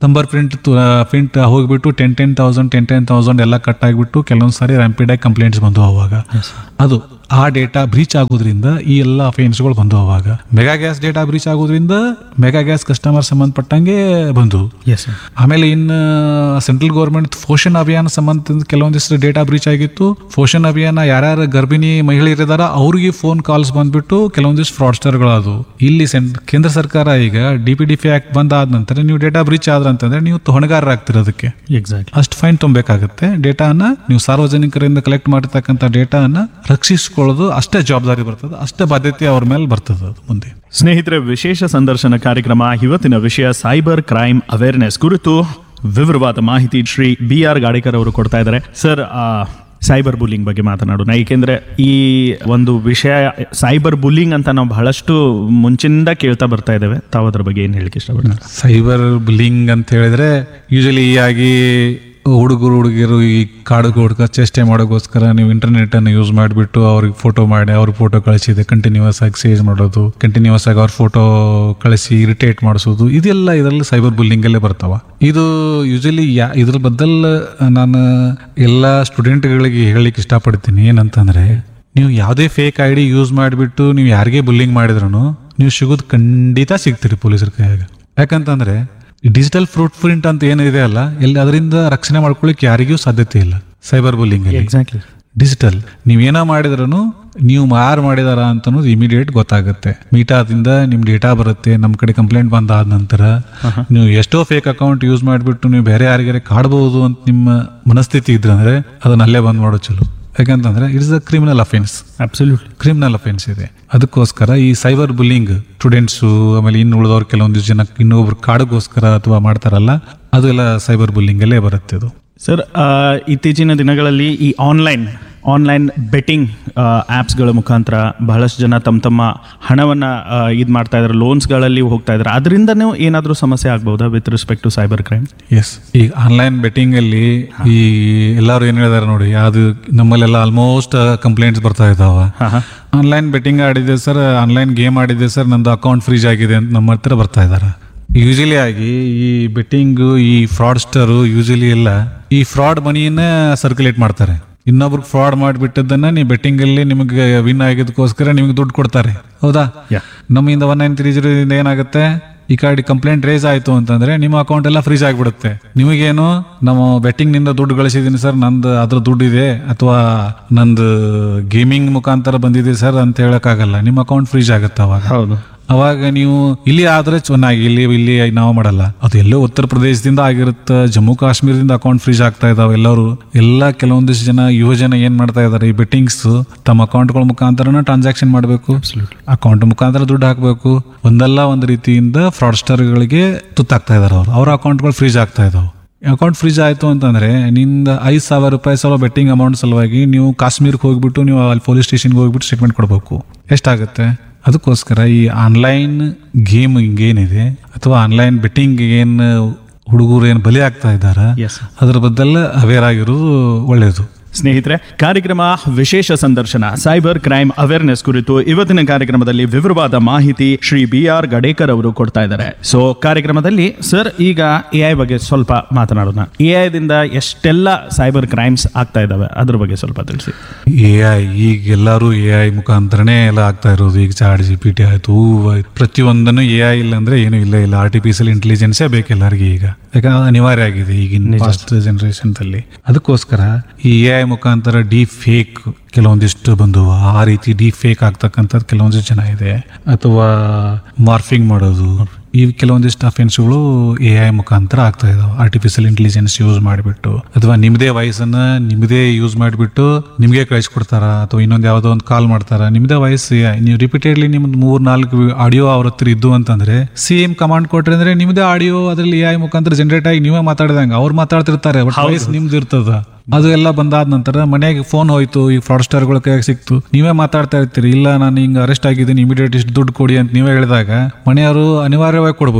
ತಂಬರ್ ಪ್ರಿಂಟ್ ಪ್ರಿಂಟ್ ಹೋಗ್ಬಿಟ್ಟು ten ten thousand ten ten thousand ಎಲ್ಲ ಕಟ್ ಆಗಿಬಿಟ್ಟು ಕೆಲವೊಂದು ಸಾರಿ ರ್ಯಾಂಪಿಡ್ ಆಗಿ ಕಂಪ್ಲೇಂಟ್ಸ್ ಬಂದು ಅವಾಗ ಅದು ಆ ಡೇಟಾ ಬ್ರೀಚ್ ಆಗೋದ್ರಿಂದ ಈ ಎಲ್ಲ ಅಫೆನ್ಸ್ಗಳು ಬಂದು ಅವಾಗ ಮೆಗಾ ಗ್ಯಾಸ್ ಡೇಟಾ ಬ್ರೀಚ್ ಆಗೋದ್ರಿಂದ ಮೆಗಾ ಗ್ಯಾಸ್ ಕಸ್ಟಮರ್ ಸಂಬಂಧಪಟ್ಟಂಗೆ ಬಂದು ಎಸ್ ಆಮೇಲೆ ಇನ್ನು ಸೆಂಟ್ರಲ್ ಗೌರ್ಮೆಂಟ್ ಪೋಷಣ್ ಅಭಿಯಾನ ಸಂಬಂಧ ಕೆಲವೊಂದಿಷ್ಟು ಡೇಟಾ ಬ್ರೀಚ್ ಆಗಿತ್ತು ಪೋಷಣ್ ಅಭಿಯಾನ ಯಾರ್ಯಾರು ಗರ್ಭಿಣಿ ಮಹಿಳೆಯರಿದಾರ ಅವ್ರಿಗೆ ಫೋನ್ ಕಾಲ್ಸ್ ಬಂದ್ಬಿಟ್ಟು ಕೆಲವೊಂದಿಷ್ಟು ಫ್ರಾಡ್ಸ್ಟರ್ಗಳದು ಇಲ್ಲಿ ಸೆಂಟ್ ಕೇಂದ್ರ ಸರ್ಕಾರ ಈಗ D P D P act ಬಂದಾದ ನಂತರ ನೀವು ಡೇಟಾ ಬ್ರೀಚ್ ಆದ್ರಂತಂದ್ರೆ ನೀವು ಹೊಣೆಗಾರರಾಗ್ತೀರ ಅದಕ್ಕೆ ಎಕ್ಸಾಕ್ಟ್ಲಿ ಅಷ್ಟು ಫೈನ್ ತುಂಬಬೇಕಾಗುತ್ತೆ ಡೇಟಾನ ನೀವು ಸಾರ್ವಜನಿಕರಿಂದ ಕಲೆಕ್ಟ್ ಮಾಡಿರ್ತಕ್ಕಂಥ ಡೇಟಾನ ರಕ್ಷಿಸ್ಕೊಳ್ಳೋದು ಅಷ್ಟೇ ಜವಾಬ್ದಾರಿ ಬರ್ತದೆ ಅಷ್ಟೇ ಬಾಧ್ಯತೆ ಅವ್ರ ಮೇಲೆ ಬರ್ತದೆ ಅದು ಮುಂದೆ ಸ್ನೇಹಿತರೆ ವಿಶೇಷ ಸಂದರ್ಶನ ಕಾರ್ಯಕ್ರಮ ಇವತ್ತಿನ ವಿಷಯ ಸೈಬರ್ ಕ್ರೈಮ್ ಅವೇರ್ನೆಸ್ ಕುರಿತು ವಿವರವಾದ ಮಾಹಿತಿ ಶ್ರೀ ಬಿ ಆರ್ ಗಾಡಿಕರ್ ಅವರು ಕೊಡ್ತಾ ಇದ್ದಾರೆ ಸರ್ ಆ, ಸೈಬರ್ ಬುಲ್ಲಿಂಗ್ ಬಗ್ಗೆ ಮಾತನಾಡೋಣ ಏಕೆಂದ್ರೆ ಈ ಒಂದು ವಿಷಯ ಸೈಬರ್ ಬುಲ್ಲಿಂಗ್ ಅಂತ ನಾವು ಬಹಳಷ್ಟು ಮುಂಚಿನಿಂದ ಕೇಳ್ತಾ ಬರ್ತಾ ಇದ್ದೇವೆ ತಾವು ಅದ್ರ ಬಗ್ಗೆ ಏನು ಹೇಳಿಕೆ ಇಷ್ಟಪಡ್ತಾರೆ ಸೈಬರ್ ಬುಲ್ಲಿಂಗ್ ಅಂತ ಹೇಳಿದ್ರೆ ಯೂಶಲಿ ಆಗಿ ಹುಡುಗರು ಹುಡುಗಿಯರು ಈ ಕಾಡು ಹುಡುಗ ಚೇಷ್ಟೆ ಮಾಡೋಕ್ಕೋಸ್ಕರ ನೀವು ಇಂಟರ್ನೆಟ್ ಅನ್ನು ಯೂಸ್ ಮಾಡಿಬಿಟ್ಟು ಅವ್ರಿಗೆ ಫೋಟೋ ಮಾಡಿ ಅವ್ರ ಫೋಟೋ ಕಳಿಸಿದೆ ಕಂಟಿನ್ಯೂಸ್ ಆಗಿ ಸೇಜ್ ಮಾಡೋದು ಕಂಟಿನ್ಯೂಸ್ ಆಗಿ ಅವ್ರ ಫೋಟೋ ಕಳಿಸಿ ಇರಿಟೇಟ್ ಮಾಡಿಸೋದು ಇದೆಲ್ಲ ಇದರಲ್ಲಿ ಸೈಬರ್ ಬುಲ್ಲಿಂಗ್ ಅಲ್ಲೇ ಬರ್ತಾವ ಇದು ಯೂಶಲಿ ಯಾ ಇದ್ರ ಬದಲ್ ನಾನು ಎಲ್ಲ ಸ್ಟೂಡೆಂಟ್ಗಳಿಗೆ ಹೇಳಲಿಕ್ಕೆ ಇಷ್ಟಪಡ್ತೀನಿ ಏನಂತಂದ್ರೆ ನೀವು ಯಾವುದೇ ಫೇಕ್ ಐ ಡಿ ಯೂಸ್ ಮಾಡಿಬಿಟ್ಟು ನೀವು ಯಾರಿಗೇ ಬುಲ್ಲಿಂಗ್ ಮಾಡಿದ್ರು ನೀವು ಸಿಗೋದು ಖಂಡಿತ ಸಿಗ್ತೀರಿ ಪೊಲೀಸರ ಕೈಯಾಗ ಯಾಕಂತಂದ್ರೆ ಡಿಜಿಟಲ್ ಫ್ರೂಟ್ ಪ್ರಿಂಟ್ ಅಂತ ಏನಿದೆ ಅಲ್ಲ ಎಲ್ಲಿ ಅದರಿಂದ ರಕ್ಷಣೆ ಮಾಡ್ಕೊಳ್ಳಿಕ್ಕೆ ಯಾರಿಗೂ ಸಾಧ್ಯತೆ ಇಲ್ಲ ಸೈಬರ್ ಬುಲ್ಲಿಂಗ್ ಅಲ್ಲಿ ಎಕ್ಸಾಕ್ಟ್ಲಿ ಡಿಜಿಟಲ್ ನೀವೇನೋ ಮಾಡಿದ್ರೂ ನೀವು ಯಾರು ಮಾಡಿದಾರ ಅಂತ ಅನ್ನೋದು ಇಮಿಡಿಯೇಟ್ ಗೊತ್ತಾಗುತ್ತೆ ಮೀಟಾದಿಂದ ನಿಮ್ ಡೇಟಾ ಬರುತ್ತೆ ನಮ್ಮ ಕಡೆ ಕಂಪ್ಲೇಂಟ್ ಬಂದಾದ ನಂತರ ನೀವು ಎಷ್ಟೋ ಫೇಕ್ ಅಕೌಂಟ್ ಯೂಸ್ ಮಾಡಿಬಿಟ್ಟು ನೀವು ಬೇರೆ ಯಾರಿಗಾರೆ ಕಾಡ್ಬೋದು ಅಂತ ನಿಮ್ಮ ಮನಸ್ಥಿತಿ ಇದ್ರಂದ್ರೆ ಅದನ್ನ ಅಲ್ಲೇ ಬಂದ್ ಮಾಡೋದು ಚಲೋ ಯಾಕಂತಂದ್ರೆ it's a criminal offence absolutely criminal offence ಇದೆ ಅದಕ್ಕೋಸ್ಕರ ಈ ಸೈಬರ್ ಬುಲ್ಲಿಂಗ್ ಸ್ಟೂಡೆಂಟ್ಸು ಆಮೇಲೆ ಇನ್ನು ಉಳಿದವ್ರು ಕೆಲವೊಂದು ಜನ ಇನ್ನೊಬ್ರು ಕಾಡಿಗೋಸ್ಕರ ಅಥವಾ ಮಾಡ್ತಾರಲ್ಲ ಅದು ಎಲ್ಲ ಸೈಬರ್ ಬುಲ್ಲಿಂಗ್ ಅಲ್ಲೇ ಬರುತ್ತೆ ಅದು ಸರ್ ಆ, ಇತ್ತೀಚಿನ ದಿನಗಳಲ್ಲಿ ಈ ಆನ್ಲೈನ್ ಆನ್ಲೈನ್ ಬೆಟ್ಟಿಂಗ್ ಆ್ಯಪ್ಸ್ಗಳ ಮುಖಾಂತರ ಬಹಳಷ್ಟು ಜನ ತಮ್ಮ ತಮ್ಮ ಹಣವನ್ನು ಇದು ಮಾಡ್ತಾ ಇದ್ದಾರೆ ಲೋನ್ಸ್ಗಳಲ್ಲಿ ಹೋಗ್ತಾ ಇದ್ದಾರೆ ಅದರಿಂದನೂ ಏನಾದರೂ ಸಮಸ್ಯೆ ಆಗ್ಬೋದಾ with respect to cyber crime yes ಈಗ ಆನ್ಲೈನ್ ಬೆಟ್ಟಿಂಗ್ ಅಲ್ಲಿ ಈ ಎಲ್ಲರೂ ಏನ್ ಹೇಳಿದಾರೆ ನೋಡಿ ಅದು ನಮ್ಮಲ್ಲೆಲ್ಲ ಆಲ್ಮೋಸ್ಟ್ ಕಂಪ್ಲೇಂಟ್ಸ್ ಬರ್ತಾ ಇದಾವ ಹಾಂ ಹಾಂ ಆನ್ಲೈನ್ ಬೆಟ್ಟಿಂಗ್ ಆಡಿದೆ ಸರ್ ಆನ್ಲೈನ್ ಗೇಮ್ ಆಡಿದೆ ಸರ್ ನಂದು ಅಕೌಂಟ್ ಫ್ರೀಜ್ ಆಗಿದೆ ಅಂತ ನಮ್ಮ ಹತ್ರ ಬರ್ತಾ ಇದ್ದಾರೆ ಯೂಶಲಿ ಆಗಿ ಈ ಬೆಟ್ಟಿಂಗ್ ಈ ಫ್ರಾಡ್ಸ್ಟರು ಯೂಶಲಿ ಎಲ್ಲ ಈ ಫ್ರಾಡ್ ಮನಿಯನ್ನ ಸರ್ಕ್ಯುಲೇಟ್ ಮಾಡ್ತಾರೆ ಇನ್ನೊಬ್ರಿಗೆ ಫ್ರಾಡ್ ಮಾಡಿಬಿಟ್ಟದನ್ನ ನೀವು ಬೆಟ್ಟಿಂಗ್ ಅಲ್ಲಿ ನಿಮಗೆ ವಿನ್ ಆಗಿದ್ದಕ್ಕೋಸ್ಕರ ನಿಮಗೆ ದುಡ್ಡು ಕೊಡ್ತಾರೆ ಹೌದಾ ಯಾ ನಮ್ಮಿಂದ ಒನ್ ನೈನ್ ತ್ರೀ ಜೀರೋದಿಂದ ಏನಾಗುತ್ತೆ ಈ ಕಡೆ ಕಂಪ್ಲೇಂಟ್ ರೇಸ್ ಆಯ್ತು ಅಂತಂದ್ರೆ ನಿಮ್ಮ ಅಕೌಂಟ್ ಎಲ್ಲ ಫ್ರೀಸ್ ಆಗಿಬಿಡುತ್ತೆ ನಿಮಗೇನು ನಾವು ಬೆಟ್ಟಿಂಗ್ ನಿಂದ ದುಡ್ಡು ಗಳಿಸಿದೀನಿ ಸರ್ ನಂದು ಅದ್ರ ದುಡ್ಡು ಇದೆ ಅಥವಾ ನಂದು ಗೇಮಿಂಗ್ ಮುಖಾಂತರ ಬಂದಿದೆ ಸರ್ ಅಂತ ಹೇಳಕ್ಕಾಗಲ್ಲ ನಿಮ್ಮ ಅಕೌಂಟ್ ಫ್ರೀಸ್ ಆಗುತ್ತೆ ಅವಾಗ ಹೌದು ಅವಾಗ ನೀವು ಇಲ್ಲಿ ಆದ್ರೆ ಚೆನ್ನಾಗಿ ಇಲ್ಲಿ ಇಲ್ಲಿ ನಾವು ಮಾಡಲ್ಲ ಅದು ಎಲ್ಲೋ ಉತ್ತರ ಪ್ರದೇಶದಿಂದ ಆಗಿರುತ್ತೆ ಜಮ್ಮು ಕಾಶ್ಮೀರದಿಂದ ಅಕೌಂಟ್ ಫ್ರೀಸ್ ಆಗ್ತಾ ಇದಾವೆ ಎಲ್ಲರೂ ಎಲ್ಲ ಕೆಲವೊಂದಿಷ್ಟು ಜನ ಯುವ ಜನ ಏನ್ ಮಾಡ್ತಾ ಇದಾರೆ ಈ ಬೆಟ್ಟಿಂಗ್ಸ್ ತಮ್ಮ ಅಕೌಂಟ್ಗಳ ಮುಖಾಂತರನ ಟ್ರಾನ್ಸಾಕ್ಷನ್ ಮಾಡಬೇಕು ಅಕೌಂಟ್ ಮುಖಾಂತರ ದುಡ್ಡು ಹಾಕಬೇಕು ಒಂದಲ್ಲ ಒಂದು ರೀತಿಯಿಂದ ಫ್ರಾಡ್ಸ್ಟರ್ಗಳಿಗೆ ತುತ್ತಾಗ್ತಾ ಇದಾರೆ ಅವ್ರು ಅವ್ರ ಅಕೌಂಟ್ಗಳು ಫ್ರೀಸ್ ಆಗ್ತಾ ಇದಾವೆ ಅಕೌಂಟ್ ಫ್ರೀಜ್ ಆಯ್ತು ಅಂತಂದ್ರೆ ನಿಂದ ಐದು ಸಾವಿರ ರೂಪಾಯಿ ಸಲ ಬೆಟ್ಟಿಂಗ್ ಅಮೌಂಟ್ ಸಲುವಾಗಿ ನೀವು ಕಾಶ್ಮೀರ್ಗೆ ಹೋಗ್ಬಿಟ್ಟು ನೀವು ಅಲ್ಲಿ ಪೊಲೀಸ್ ಸ್ಟೇಷನ್ಗೆ ಹೋಗ್ಬಿಟ್ಟು ಸ್ಟೇಟ್ಮೆಂಟ್ ಕೊಡಬೇಕು ಎಷ್ಟಾಗುತ್ತೆ ಅದಕ್ಕೋಸ್ಕರ ಈ ಆನ್ಲೈನ್ ಗೇಮ್ ಏನಿದೆ ಅಥವಾ ಆನ್ಲೈನ್ ಬೆಟ್ಟಿಂಗ್ ಏನು ಹುಡುಗರು ಏನು ಬಲಿ ಆಗ್ತಾ ಇದ್ದಾರೆ ಎಸ್ ಅದ್ರ ಬದ್ದೆಲ್ಲ ಅವೇರ್ ಆಗಿರೋದು ಒಳ್ಳೆಯದು ಸ್ನೇಹಿತರೆ ಕಾರ್ಯಕ್ರಮ ವಿಶೇಷ ಸಂದರ್ಶನ ಸೈಬರ್ ಕ್ರೈಮ್ ಅವೇರ್ನೆಸ್ ಕುರಿತು ಇವತ್ತಿನ ಕಾರ್ಯಕ್ರಮದಲ್ಲಿ ವಿವರವಾದ ಮಾಹಿತಿ ಶ್ರೀ ಬಿ ಆರ್ ಗಡೇಕರ್ ಅವರು ಕೊಡ್ತಾ ಇದ್ದಾರೆ ಸೊ ಕಾರ್ಯಕ್ರಮದಲ್ಲಿ ಸರ್ ಈಗ ಎ ಐ ಬಗ್ಗೆ ಸ್ವಲ್ಪ ಮಾತನಾಡೋಣ ಎ ಐದಿಂದ ಎಷ್ಟೆಲ್ಲ ಸೈಬರ್ ಕ್ರೈಮ್ಸ್ ಆಗ್ತಾ ಇದಾವೆ ಅದ್ರ ಬಗ್ಗೆ ಸ್ವಲ್ಪ ತಿಳಿಸಿ ಎ ಐ ಈಗ ಎಲ್ಲರೂ ಎ ಐ ಮುಖಾಂತರನೇ ಎಲ್ಲ ಆಗ್ತಾ ಇರೋದು ಈಗ ಚಾರ್ಟ್ ಜಿ ಪಿ ಟಿ ಆಯ್ತು ಹೂವು ಆಯ್ತು ಪ್ರತಿಯೊಂದನ್ನು ಎ ಐ ಇಲ್ಲ ಅಂದ್ರೆ ಏನು ಇಲ್ಲ ಇಲ್ಲ ಆರ್ಟಿಫಿಷಿಯಲ್ ಇಂಟೆಲಿಜೆನ್ಸೇ ಬೇಕು ಎಲ್ಲರಿಗೆ ಈಗ ಯಾಕಂದ್ರೆ ಅದು ಅನಿವಾರ್ಯ ಆಗಿದೆ ಈಗಿನ ಫಾಸ್ಟ್ ಜನರೇಷನ್ ಅಲ್ಲಿ ಅದಕ್ಕೋಸ್ಕರ ಈ ಎ ಐ ಮುಖಾಂತರ ಡೀ ಫೇಕ್ ಕೆಲವೊಂದಿಷ್ಟು ಬಂದು ಆ ರೀತಿ ಡೀ ಫೇಕ್ ಆಗ್ತಕ್ಕಂಥದ್ದು ಕೆಲವೊಂದಿಷ್ಟು ಜನ ಇದೆ ಅಥವಾ ಮಾರ್ಫಿಂಗ್ ಮಾಡೋದು ಈ ಕೆಲವೊಂದಿಷ್ಟು ಅಫೆನ್ಸ್ಗಳು ಎ ಐ ಮುಖಾಂತರ ಆಗ್ತಾ ಇದಾವೆ ಆರ್ಟಿಫಿಷಿಯಲ್ ಇಂಟೆಲಿಜೆನ್ಸ್ ಯೂಸ್ ಮಾಡಿಬಿಟ್ಟು ಅಥವಾ ನಿಮ್ಮದೇ ವಾಯ್ಸನ್ನ ನಿಮ್ಮದೇ ಯೂಸ್ ಮಾಡಿಬಿಟ್ಟು ನಿಮಗೆ ಕಳಿಸ್ಕೊಡ್ತಾರ ಅಥವಾ ಇನ್ನೊಂದು ಯಾವುದೋ ಒಂದು ಕಾಲ್ ಮಾಡ್ತಾರ ನಿಮ್ಮದೇ ವಾಯ್ಸ್ ನೀವು ರಿಪೀಟೆಡ್ಲಿ ನಿಮ್ದು ಮೂರ್ ನಾಲ್ಕು ಆಡಿಯೋ ಅವ್ರ ಹತ್ರ ಇದ್ದು ಅಂತಂದ್ರೆ ಸೇಮ್ ಕಮಾಂಡ್ ಕೊಟ್ರೆ ಅಂದ್ರೆ ನಿಮ್ಮದೇ ಆಡಿಯೋ ಅದ್ರಲ್ಲಿ ಎ ಐ ಮುಖಾಂತರ ಜನರೇಟ್ ಆಗಿ ನೀವೇ ಮಾತಾಡಿದಂಗೆ ಅವ್ರು ಮಾತಾಡ್ತಿರ್ತಾರೆ ಬಟ್ ವಾಯ್ಸ್ ನಿಮ್ದು ಇರ್ತದ ಅದು ಎಲ್ಲ ಬಂದಾದ ನಂತರ ಮನೆಗೆ ಫೋನ್ ಹೋಯ್ತು ಈ ಫ್ರಾಡ್ಸ್ಟರ್ಗಳ ಕೈಯಾಗ ಸಿಕ್ತು ನೀವೇ ಮಾತಾಡ್ತಾ ಇರ್ತೀರಿ ಇಲ್ಲ ನಾನು ಹಿಂಗೆ ಅರೆಸ್ಟ್ ಆಗಿದ್ದೀನಿ ಇಮಿಡಿಯೇಟ್ ಇಷ್ಟು ದುಡ್ಡು ಕೊಡಿ ಅಂತ ನೀವೇ ಹೇಳಿದಾಗ ಮನೆಯವರು ಅನಿವಾರ್ಯವಾಗಿ ಕೊಡಬೇಕು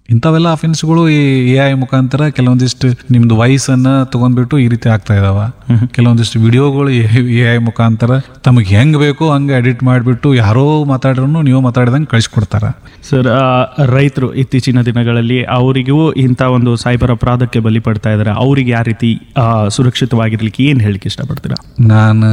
ಇಂಥವೆಲ್ಲ ಅಫೆನ್ಸ್ಗಳು ಈ ಎ ಐ ಮುಖಾಂತರ ಕೆಲವೊಂದಿಷ್ಟು ನಿಮ್ದು ವಯಸ್ಸನ್ನ ತಗೊಂಡ್ಬಿಟ್ಟು ಈ ರೀತಿ ಆಗ್ತಾ ಇದಾವ ಕೆಲವೊಂದಿಷ್ಟು ವಿಡಿಯೋಗಳು ಎ ಐ ಮುಖಾಂತರ ತಮಗೆ ಹೆಂಗ್ ಬೇಕೋ ಹಂಗೆ ಎಡಿಟ್ ಮಾಡಿಬಿಟ್ಟು ಯಾರೋ ಮಾತಾಡ್ರು ನೀವು ಮಾತಾಡಿದಂಗೆ ಕಳಿಸ್ಕೊಡ್ತಾರ ಸರ್ ರೈತರು ಇತ್ತೀಚಿನ ದಿನಗಳಲ್ಲಿ ಅವರಿಗೂ ಇಂಥ ಒಂದು ಸೈಬರ್ ಅಪರಾಧಕ್ಕೆ ಬಲಿ ಪಡ್ತಾ ಇದ್ದಾರೆ ಅವರಿಗೆ ಯಾವ ರೀತಿ ಆ, ಸುರಕ್ಷಿತವಾಗಿರ್ಲಿಕ್ಕೆ ಏನು ಹೇಳಿಕ್ಕೆ ಇಷ್ಟಪಡ್ತೀರಾ ನಾನು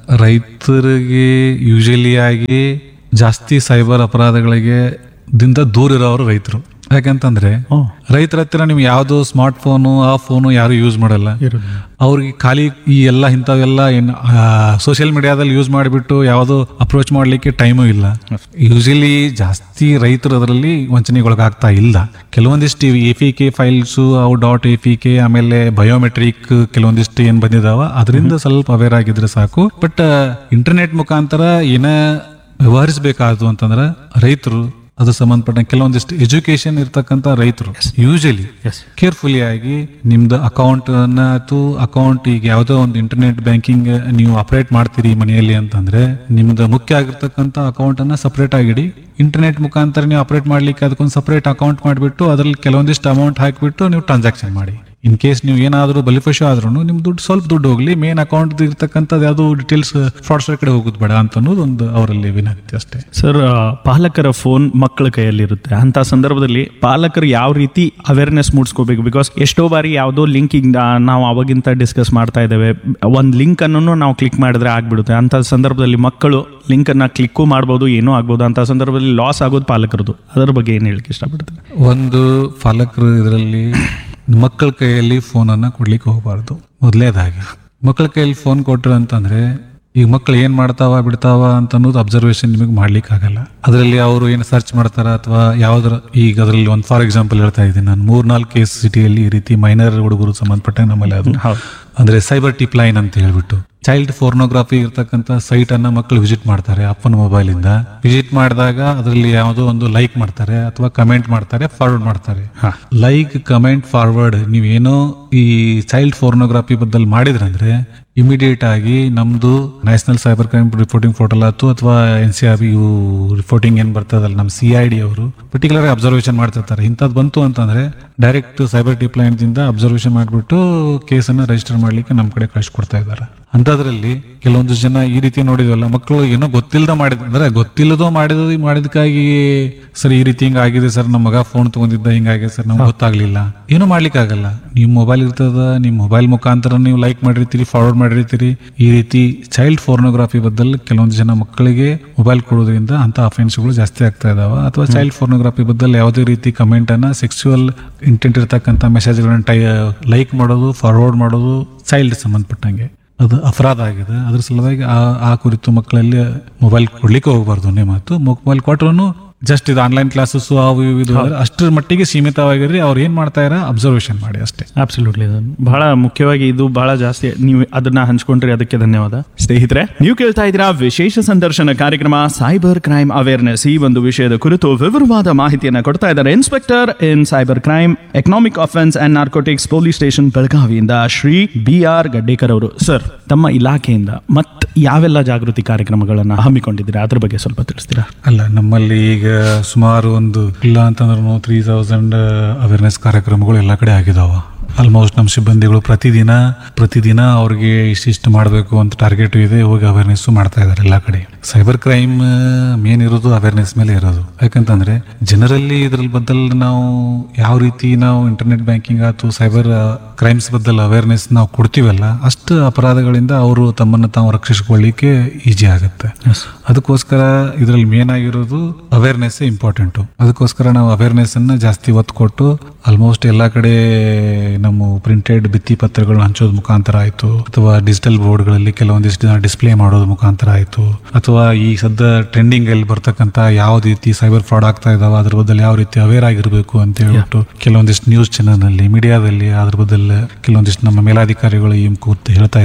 ರೈತರಿಗೆ ಯೂಶಲಿ ಆಗಿ ಜಾಸ್ತಿ ಸೈಬರ್ ಅಪರಾಧಗಳಿಗೆ ದಿಂದ ದೂರ ಇರೋರು ರೈತರು ಯಾಕಂತಂದ್ರೆ ಓ ರೈತರ ಹತ್ತಿರ ನಿಮ್ಗೆ ಯಾವುದು ಸ್ಮಾರ್ಟ್ ಫೋನು ಆ ಫೋನು ಯಾರು ಯೂಸ್ ಮಾಡಲ್ಲ ಅವ್ರಿಗೆ ಖಾಲಿ ಈ ಎಲ್ಲ ಇಂಥವೆಲ್ಲ ಏನು ಸೋಷಿಯಲ್ ಮೀಡಿಯಾದಲ್ಲಿ ಯೂಸ್ ಮಾಡಿಬಿಟ್ಟು ಯಾವುದು ಅಪ್ರೋಚ್ ಮಾಡಲಿಕ್ಕೆ ಟೈಮು ಇಲ್ಲ ಯೂಶಲಿ ಜಾಸ್ತಿ ರೈತರು ಅದರಲ್ಲಿ ವಂಚನೆಗೊಳಗಾಗ್ತಾ ಇಲ್ಲ ಕೆಲವೊಂದಿಷ್ಟು ಎ ಪಿ ಕೆ ಫೈಲ್ಸು ಅವು ಡಾಟ್ ಎ ಪಿ ಕೆ ಆಮೇಲೆ ಬಯೋಮೆಟ್ರಿಕ್ ಕೆಲವೊಂದಿಷ್ಟು ಏನು ಬಂದಿದಾವ ಅದರಿಂದ ಸ್ವಲ್ಪ ಅವೇರ್ ಆಗಿದ್ರೆ ಸಾಕು ಬಟ್ ಇಂಟರ್ನೆಟ್ ಮುಖಾಂತರ ಏನ ವ್ಯವಹರಿಸಬೇಕಾದ್ರು ಅಂತಂದ್ರೆ ರೈತರು ಅದು ಸಂಬಂಧಪಟ್ಟ ಕೆಲವೊಂದಿಷ್ಟು ಎಜುಕೇಶನ್ ಇರ್ತಕ್ಕಂಥ ರೈತರು ಯೂಶಲಿ ಎಸ್ ಕೇರ್ಫುಲಿ ಆಗಿ ನಿಮ್ದು ಅಕೌಂಟ್ ಆಯ್ತು ಅಕೌಂಟ್ ಈಗ ಯಾವುದೋ ಒಂದು ಇಂಟರ್ನೆಟ್ ಬ್ಯಾಂಕಿಂಗ್ ನೀವು ಆಪರೇಟ್ ಮಾಡ್ತೀರಿ ಮನೆಯಲ್ಲಿ ಅಂತಂದ್ರೆ ನಿಮ್ದು ಮುಖ್ಯ ಆಗಿರ್ತಕ್ಕಂಥ ಅಕೌಂಟ್ ಅನ್ನ ಸಪರೇಟ್ ಆಗಿಡಿ ಇಂಟರ್ನೆಟ್ ಮುಖಾಂತರ ನೀವು ಆಪರೇಟ್ ಮಾಡ್ಲಿಕ್ಕೆ ಅದಕ್ಕೊಂದು ಸಪರೇಟ್ ಅಕೌಂಟ್ ಮಾಡಿಬಿಟ್ಟು ಅದ್ರಲ್ಲಿ ಕೆಲವೊಂದಿಷ್ಟು ಅಮೌಂಟ್ ಹಾಕಿಬಿಟ್ಟು ನೀವು ಟ್ರಾನ್ಸಾಕ್ಷನ್ ಮಾಡಿ ಇನ್ ಕೇಸ್ ನೀವು ಏನಾದರೂ ಬಲಿಪಶು ಆದ್ರೂ ನಿಮ್ ದುಡ್ಡು ಸ್ವಲ್ಪ ದುಡ್ಡು ಹೋಗ್ಲಿ ಮೇನ್ ಅಕೌಂಟ್ ಇರ್ತಕ್ಕಂಥದ್ದು ಯಾವುದು ಡೀಟೇಲ್ಸ್ ಫ್ರಾಡ್ಸ್ಟರ್ ಕಡೆ ಹೋಗೋದು ಬೇಡ ಅಂತ ಅನ್ನೋದು ಒಂದು ಅವರಲ್ಲಿ ವಿನಂತಿ ಅಷ್ಟೇ ಸರ್ ಆ, ಪಾಲಕರ ಫೋನ್ ಮಕ್ಕಳ ಕೈಯಲ್ಲಿರುತ್ತೆ ಅಂತ ಸಂದರ್ಭದಲ್ಲಿ ಪಾಲಕರು ಯಾವ ರೀತಿ ಅವೇರ್ನೆಸ್ ಮೂಡಿಸ್ಕೋಬೇಕು ಬಿಕಾಸ್ ಎಷ್ಟೋ ಬಾರಿ ಯಾವುದೋ ಲಿಂಕಿಂಗ್ ನಾವು ಅವಾಗಿಂತ ಡಿಸ್ಕಸ್ ಮಾಡ್ತಾ ಇದ್ದೇವೆ ಒಂದು ಲಿಂಕ್ ಅನ್ನು ನಾವು ಕ್ಲಿಕ್ ಮಾಡಿದ್ರೆ ಆಗ್ಬಿಡುತ್ತೆ ಅಂತ ಸಂದರ್ಭದಲ್ಲಿ ಮಕ್ಕಳು ಲಿಂಕ್ ಅನ್ನ ಕ್ಲಿಕ್ಕು ಮಾಡ್ಬೋದು ಏನೂ ಆಗ್ಬೋದು ಅಂತ ಸಂದರ್ಭದಲ್ಲಿ ಲಾಸ್ ಆಗೋದು ಪಾಲಕರದು ಅದರ ಬಗ್ಗೆ ಏನು ಹೇಳಕ್ಕೆ ಇಷ್ಟಪಡ್ತೀನಿ ಒಂದು ಪಾಲಕರು ಇದರಲ್ಲಿ ಮಕ್ಕಳ ಕೈಯಲ್ಲಿ ಫೋನನ್ನು ಕೊಡ್ಲಿಕ್ಕೆ ಹೋಗಬಾರ್ದು ಮೊದಲೇದಾಗಿ ಮಕ್ಕಳ ಕೈಯಲ್ಲಿ ಫೋನ್ ಕೊಟ್ರು ಅಂತಂದ್ರೆ ಈಗ ಮಕ್ಕಳು ಏನ್ ಮಾಡ್ತಾವ ಬಿಡ್ತಾವ ಅಂತ ಅನ್ನೋದು ಅಬ್ಸರ್ವೇಷನ್ ನಿಮಗೆ ಮಾಡ್ಲಿಕ್ಕೆ ಆಗಲ್ಲ ಅದರಲ್ಲಿ ಅವರು ಏನು ಸರ್ಚ್ ಮಾಡ್ತಾರ ಅಥವಾ ಯಾವ್ದ್ರ ಈಗ ಅದರಲ್ಲಿ ಒಂದು ಫಾರ್ ಎಕ್ಸಾಂಪಲ್ ಹೇಳ್ತಾ ಇದ್ದೀನಿ ನಾನು ಮೂರ್ನಾಲ್ಕು ಕೇಸ್ ಸಿಟಿಯಲ್ಲಿ ಈ ರೀತಿ ಮೈನರ್ ಹುಡುಗರು ಸಂಬಂಧಪಟ್ಟ ನಮ್ಮಲ್ಲಿ ಅದು ಹೌದು ಅಂದ್ರೆ ಸೈಬರ್ ಟಿಪ್ ಲೈನ್ ಅಂತ ಹೇಳ್ಬಿಟ್ಟು ಚೈಲ್ಡ್ ಫೋರ್ನೋಗ್ರಫಿ ಇರ್ತಕ್ಕಂಥ ಸೈಟ್ ಅನ್ನ ಮಕ್ಕಳು ವಿಸಿಟ್ ಮಾಡ್ತಾರೆ ಅಪ್ಪನ ಮೊಬೈಲ್ ಇಂದ ವಿಸಿಟ್ ಮಾಡಿದಾಗ ಅದರಲ್ಲಿ ಯಾವುದೋ ಒಂದು ಲೈಕ್ ಮಾಡ್ತಾರೆ ಅಥವಾ ಕಮೆಂಟ್ ಮಾಡ್ತಾರೆ ಫಾರ್ವರ್ಡ್ ಮಾಡ್ತಾರೆ ಲೈಕ್ ಕಮೆಂಟ್ ಫಾರ್ವರ್ಡ್ ನೀವೇನೋ ಈ ಚೈಲ್ಡ್ ಫೋರ್ನೋಗ್ರಫಿ ಬದ್ದಲ್ಲಿ ಮಾಡಿದ್ರಂದ್ರೆ ಇಮಿಡಿಯೇಟ್ ಆಗಿ ನಮ್ದು national cyber crime reporting portal ಆಯ್ತು ಅಥವಾ ಎನ್ ಸಿ ಆರ್ ಬಿ ಇವು ರಿಪೋರ್ಟಿಂಗ್ ಏನ್ ಬರ್ತದಲ್ಲ ನಮ್ಮ ಸಿ ಐ ಡಿ ಅವರು ಪರ್ಟಿಕ್ಯುಲರ್ ಅಬ್ಸರ್ವೇಷನ್ ಮಾಡ್ತಿರ್ತಾರೆ ಇಂಥದ್ದು ಬಂತು ಅಂತಂದ್ರೆ ಡೈರೆಕ್ಟ್ ಸೈಬರ್ ಟಿಪ್ ಲೈನ್ ದಿಂದ ಅಬ್ಸರ್ವೇಷನ್ ಮಾಡಿಬಿಟ್ಟು ಕೇಸನ್ನು ರಿಜಿಸ್ಟರ್ ಮಾಡ್ಲಿಕ್ಕೆ ನಮ್ಮ ಕಡೆ ಕಳಿಸ್ಕೊಡ್ತಾ ಇದ್ದಾರೆ ಅಂಥದ್ರಲ್ಲಿ ಕೆಲವೊಂದು ಜನ ಈ ರೀತಿ ನೋಡಿದ್ವಲ್ಲ ಮಕ್ಕಳು ಏನೋ ಗೊತ್ತಿಲ್ಲದ ಮಾಡಿದ ಅಂದ್ರೆ ಗೊತ್ತಿಲ್ಲದೋ ಮಾಡಿದ ಮಾಡಿದಕ್ಕಾಗಿ ಸರ್ ಈ ರೀತಿ ಹಿಂಗ ಆಗಿದೆ ಸರ್ ನಮ್ಮ ಮಗ ಫೋನ್ ತಗೊಂಡಿದ್ದ ಹಿಂಗಾಗಿದೆ ಸರ್ ನಮ್ಗೆ ಗೊತ್ತಾಗ್ಲಿಲ್ಲ ಏನು ಮಾಡ್ಲಿಕ್ಕೆ ಆಗಲ್ಲ ನಿಮ್ ಮೊಬೈಲ್ ಇರ್ತದ ನಿಮ್ ಮೊಬೈಲ್ ಮುಖಾಂತರ ನೀವು ಲೈಕ್ ಮಾಡಿರ್ತೀರಿ ಫಾರ್ವರ್ಡ್ ಮಾಡಿರ್ತೀರಿ ಈ ರೀತಿ ಚೈಲ್ಡ್ ಫೋರ್ನೋಗ್ರಫಿ ಬದ್ದಲ್ಲಿ ಕೆಲವೊಂದು ಜನ ಮಕ್ಕಳಿಗೆ ಮೊಬೈಲ್ ಕೊಡೋದ್ರಿಂದ ಅಂತ ಅಫೆನ್ಸ್ಗಳು ಜಾಸ್ತಿ ಆಗ್ತಾ ಇದಾವ ಅಥವಾ ಚೈಲ್ಡ್ ಫೋರ್ನೋಗ್ರಫಿ ಬದ್ದಲ್ಲಿ ಯಾವುದೇ ರೀತಿ ಕಮೆಂಟ್ ಅನ್ನ ಸೆಕ್ಸುವಲ್ ಇಂಟೆಂಟ್ ಇರ್ತಕ್ಕಂಥ ಮೆಸೇಜ್ಗಳನ್ನ ಟೈ ಲೈಕ್ ಮಾಡೋದು ಫಾರ್ವರ್ಡ್ ಮಾಡೋದು ಚೈಲ್ಡ್ ಸಂಬಂಧಪಟ್ಟಂಗೆ ಅದು ಅಪರಾಧ ಆಗಿದೆ ಅದ್ರ ಸಲುವಾಗಿ ಆ ಆ ಕುರಿತು ಮಕ್ಕಳಲ್ಲಿ ಮೊಬೈಲ್ ಕೊಡ್ಲಿಕ್ಕೆ ಹೋಗಬಾರ್ದು ಒಂದೇ ಮಾತು ಮೊಬೈಲ್ ಕೊಟ್ರು ಜಸ್ಟ್ ಇದು ಆನ್ಲೈನ್ ಕ್ಲಾಸಸ್ ಅವು ಇವು ಇದು ಅಷ್ಟರ ಮಟ್ಟಿಗೆ ಸೀಮಿತವಾಗಿರ್ರಿ ಅವ್ರು ಏನ್ ಮಾಡ್ತಾ ಇರ ಅಬ್ಸರ್ವೇಷನ್ ಮಾಡಿ ಅಷ್ಟೇ ಅಬ್ಸಲ್ಯೂಟ್ಲಿ ಬಹಳ ಮುಖ್ಯವಾಗಿ ಇದು ಬಹಳ ಜಾಸ್ತಿ ನೀವು ಅದನ್ನ ಹಂಚ್ಕೊಂಡ್ರಿ ಅದಕ್ಕೆ ಧನ್ಯವಾದ ಸ್ನೇಹಿತರೆ ನೀವು ಕೇಳ್ತಾ ಇದ್ದೀರಾ ವಿಶೇಷ ಸಂದರ್ಶನ ಕಾರ್ಯಕ್ರಮ ಸೈಬರ್ ಕ್ರೈಮ್ ಅವೇರ್ನೆಸ್ ಈ ಒಂದು ವಿಷಯದ ಕುರಿತು ವಿವರವಾದ ಮಾಹಿತಿಯನ್ನು ಕೊಡ್ತಾ ಇದ್ದಾರೆ inspector in cyber crime economic offence and narcotics police station ಬೆಳಗಾವಿಯಿಂದ ಶ್ರೀ ಬಿ ಆರ್ ಗಡ್ಡೇಕರ್ ಅವರು ಸರ್ ತಮ್ಮ ಇಲಾಖೆಯಿಂದ ಮತ್ ಯಾವೆಲ್ಲ ಜಾಗೃತಿ ಕಾರ್ಯಕ್ರಮಗಳನ್ನ ಹಮ್ಮಿಕೊಂಡಿದ್ದೀರಾ ಅದ್ರ ಬಗ್ಗೆ ಸ್ವಲ್ಪ ತಿಳಿಸ್ತೀರಾ ಅಲ್ಲ ನಮ್ಮಲ್ಲಿ ಈಗ ಸುಮಾರು ಒಂದು ಇಲ್ಲ ಅಂತಂದ್ರೂ ತ್ರೀ ತೌಸಂಡ್ ಅವೇರ್ನೆಸ್ ಕಾರ್ಯಕ್ರಮಗಳು ಎಲ್ಲ ಕಡೆ ಆಗಿದಾವ ಆಲ್ಮೋಸ್ಟ್ ನಮ್ಮ ಸಿಬ್ಬಂದಿಗಳು ಪ್ರತಿದಿನ ಪ್ರತಿದಿನ ಅವ್ರಿಗೆ ಇಷ್ಟಿಷ್ಟು ಮಾಡಬೇಕು ಅಂತ ಟಾರ್ಗೆಟ್ ಇದೆ ಹೋಗಿ ಅವೇರ್ನೆಸ್ ಮಾಡ್ತಾ ಇದ್ದಾರೆ ಎಲ್ಲ ಕಡೆ ಸೈಬರ್ ಕ್ರೈಮ್ ಮೇನ್ ಇರೋದು ಅವೇರ್ನೆಸ್ ಮೇಲೆ ಇರೋದು ಯಾಕಂತಂದ್ರೆ ಜನರಲ್ಲಿ ಇದ್ರಲ್ಲಿ ಬದಲ್ ನಾವು ಯಾವ ರೀತಿ ನಾವು ಇಂಟರ್ನೆಟ್ ಬ್ಯಾಂಕಿಂಗ್ ಆಯ್ತು ಸೈಬರ್ ಕ್ರೈಮ್ಸ್ ಬದಲ್ ಅವೇರ್ನೆಸ್ ನಾವು ಕೊಡ್ತೀವಲ್ಲ ಅಷ್ಟು ಅಪರಾಧಗಳಿಂದ ಅವರು ತಮ್ಮನ್ನು ತಾವು ರಕ್ಷಿಸಿಕೊಳ್ಳಿಕ್ಕೆ ಈಜಿ ಆಗುತ್ತೆ ಅದಕ್ಕೋಸ್ಕರ ಇದರಲ್ಲಿ ಮೇನ್ ಆಗಿರೋದು ಅವೇರ್ನೆಸ್ ಇಂಪಾರ್ಟೆಂಟು ಅದಕ್ಕೋಸ್ಕರ ನಾವು ಅವೇರ್ನೆಸ್ ಅನ್ನ ಜಾಸ್ತಿ ಒತ್ತು ಕೊಟ್ಟು ಆಲ್ಮೋಸ್ಟ್ ಎಲ್ಲಾ ಕಡೆ ನಮ್ಮ ಪ್ರಿಂಟೆಡ್ ಭಿತ್ತಿ ಪತ್ರಗಳನ್ನ ಹಂಚೋದ್ ಮುಖಾಂತರ ಆಯ್ತು ಅಥವಾ ಡಿಜಿಟಲ್ ಬೋರ್ಡ್ಗಳಲ್ಲಿ ಕೆಲವೊಂದಿಷ್ಟು ದಿನ ಡಿಸ್ಪ್ಲೇ ಮಾಡೋದ್ ಮುಖಾಂತರ ಆಯ್ತು ಅಥವಾ ಈ ಸದ್ಯ ಟ್ರೆಂಡಿಂಗ್ ಅಲ್ಲಿ ಬರ್ತಕ್ಕಂತ ಯಾವ ರೀತಿ ಸೈಬರ್ ಫ್ರಾಡ್ ಆಗ್ತಾ ಇದಾವ ಅದ್ರ ಬದಲು ಯಾವ ರೀತಿ ಅವೇರ್ ಆಗಿರ್ಬೇಕು ಅಂತ ಹೇಳ್ಬಿಟ್ಟು ಕೆಲವೊಂದಿಷ್ಟು ನ್ಯೂಸ್ ಚಾನಲ್ ನಲ್ಲಿ ಮೀಡಿಯಾದಲ್ಲಿ ಅದ್ರ ಬದಲು ಕೆಲವೊಂದಿಷ್ಟು ನಮ್ಮ ಮೇಲಾಧಿಕಾರಿಗಳು ಈ ಕೂತು ಹೇಳ್ತಾ ಇದ್ದಾರೆ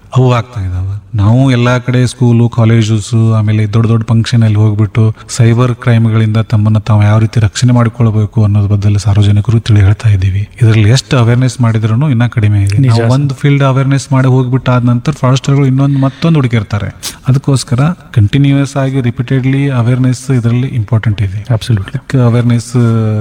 ಅವು ಆಗ್ತಾ ಇದಾವೆ ನಾವು ಎಲ್ಲಾ ಕಡೆ ಸ್ಕೂಲು ಕಾಲೇಜಸ್ ಆಮೇಲೆ ದೊಡ್ಡ ದೊಡ್ಡ ಫಂಕ್ಷನ್ ಅಲ್ಲಿ ಹೋಗ್ಬಿಟ್ಟು ಸೈಬರ್ ಕ್ರೈಮ್ಗಳಿಂದ ತಮ್ಮನ್ನ ತಾವು ಯಾವ ರೀತಿ ರಕ್ಷಣೆ ಮಾಡಿಕೊಳ್ಬೇಕು ಅನ್ನೋದ್ರ ಬದಲು ಸಾರ್ವಜನಿಕರು ತಿಳಿ ಹೇಳ್ತಾ ಇದ್ದೀವಿ ಇದರಲ್ಲಿ ಎಷ್ಟು ಅವೇರ್ನೆಸ್ ಮಾಡಿದ್ರು ಇನ್ನ ಕಡಿಮೆ ಇದೆ ನಾವು ಒಂದು ಫೀಲ್ಡ್ ಅವೇರ್ನೆಸ್ ಮಾಡಿ ಹೋಗ್ಬಿಟ್ಟು ಆದ ನಂತರ ಫಾರೆಸ್ಟರ್ಗಳು ಇನ್ನೊಂದು ಮತ್ತೊಂದು ಹುಡುಕಿರ್ತಾರೆ ಅದಕ್ಕೋಸ್ಕರ ಕಂಟಿನ್ಯೂಸ್ ಆಗಿ ರಿಪೀಟೆಡ್ಲಿ ಅವೇರ್ನೆಸ್ ಇದರಲ್ಲಿ ಇಂಪಾರ್ಟೆಂಟ್ ಇದೆ ಅಬ್ಸಲ್ಯೂಟ್ಲಿ ಅವೇರ್ನೆಸ್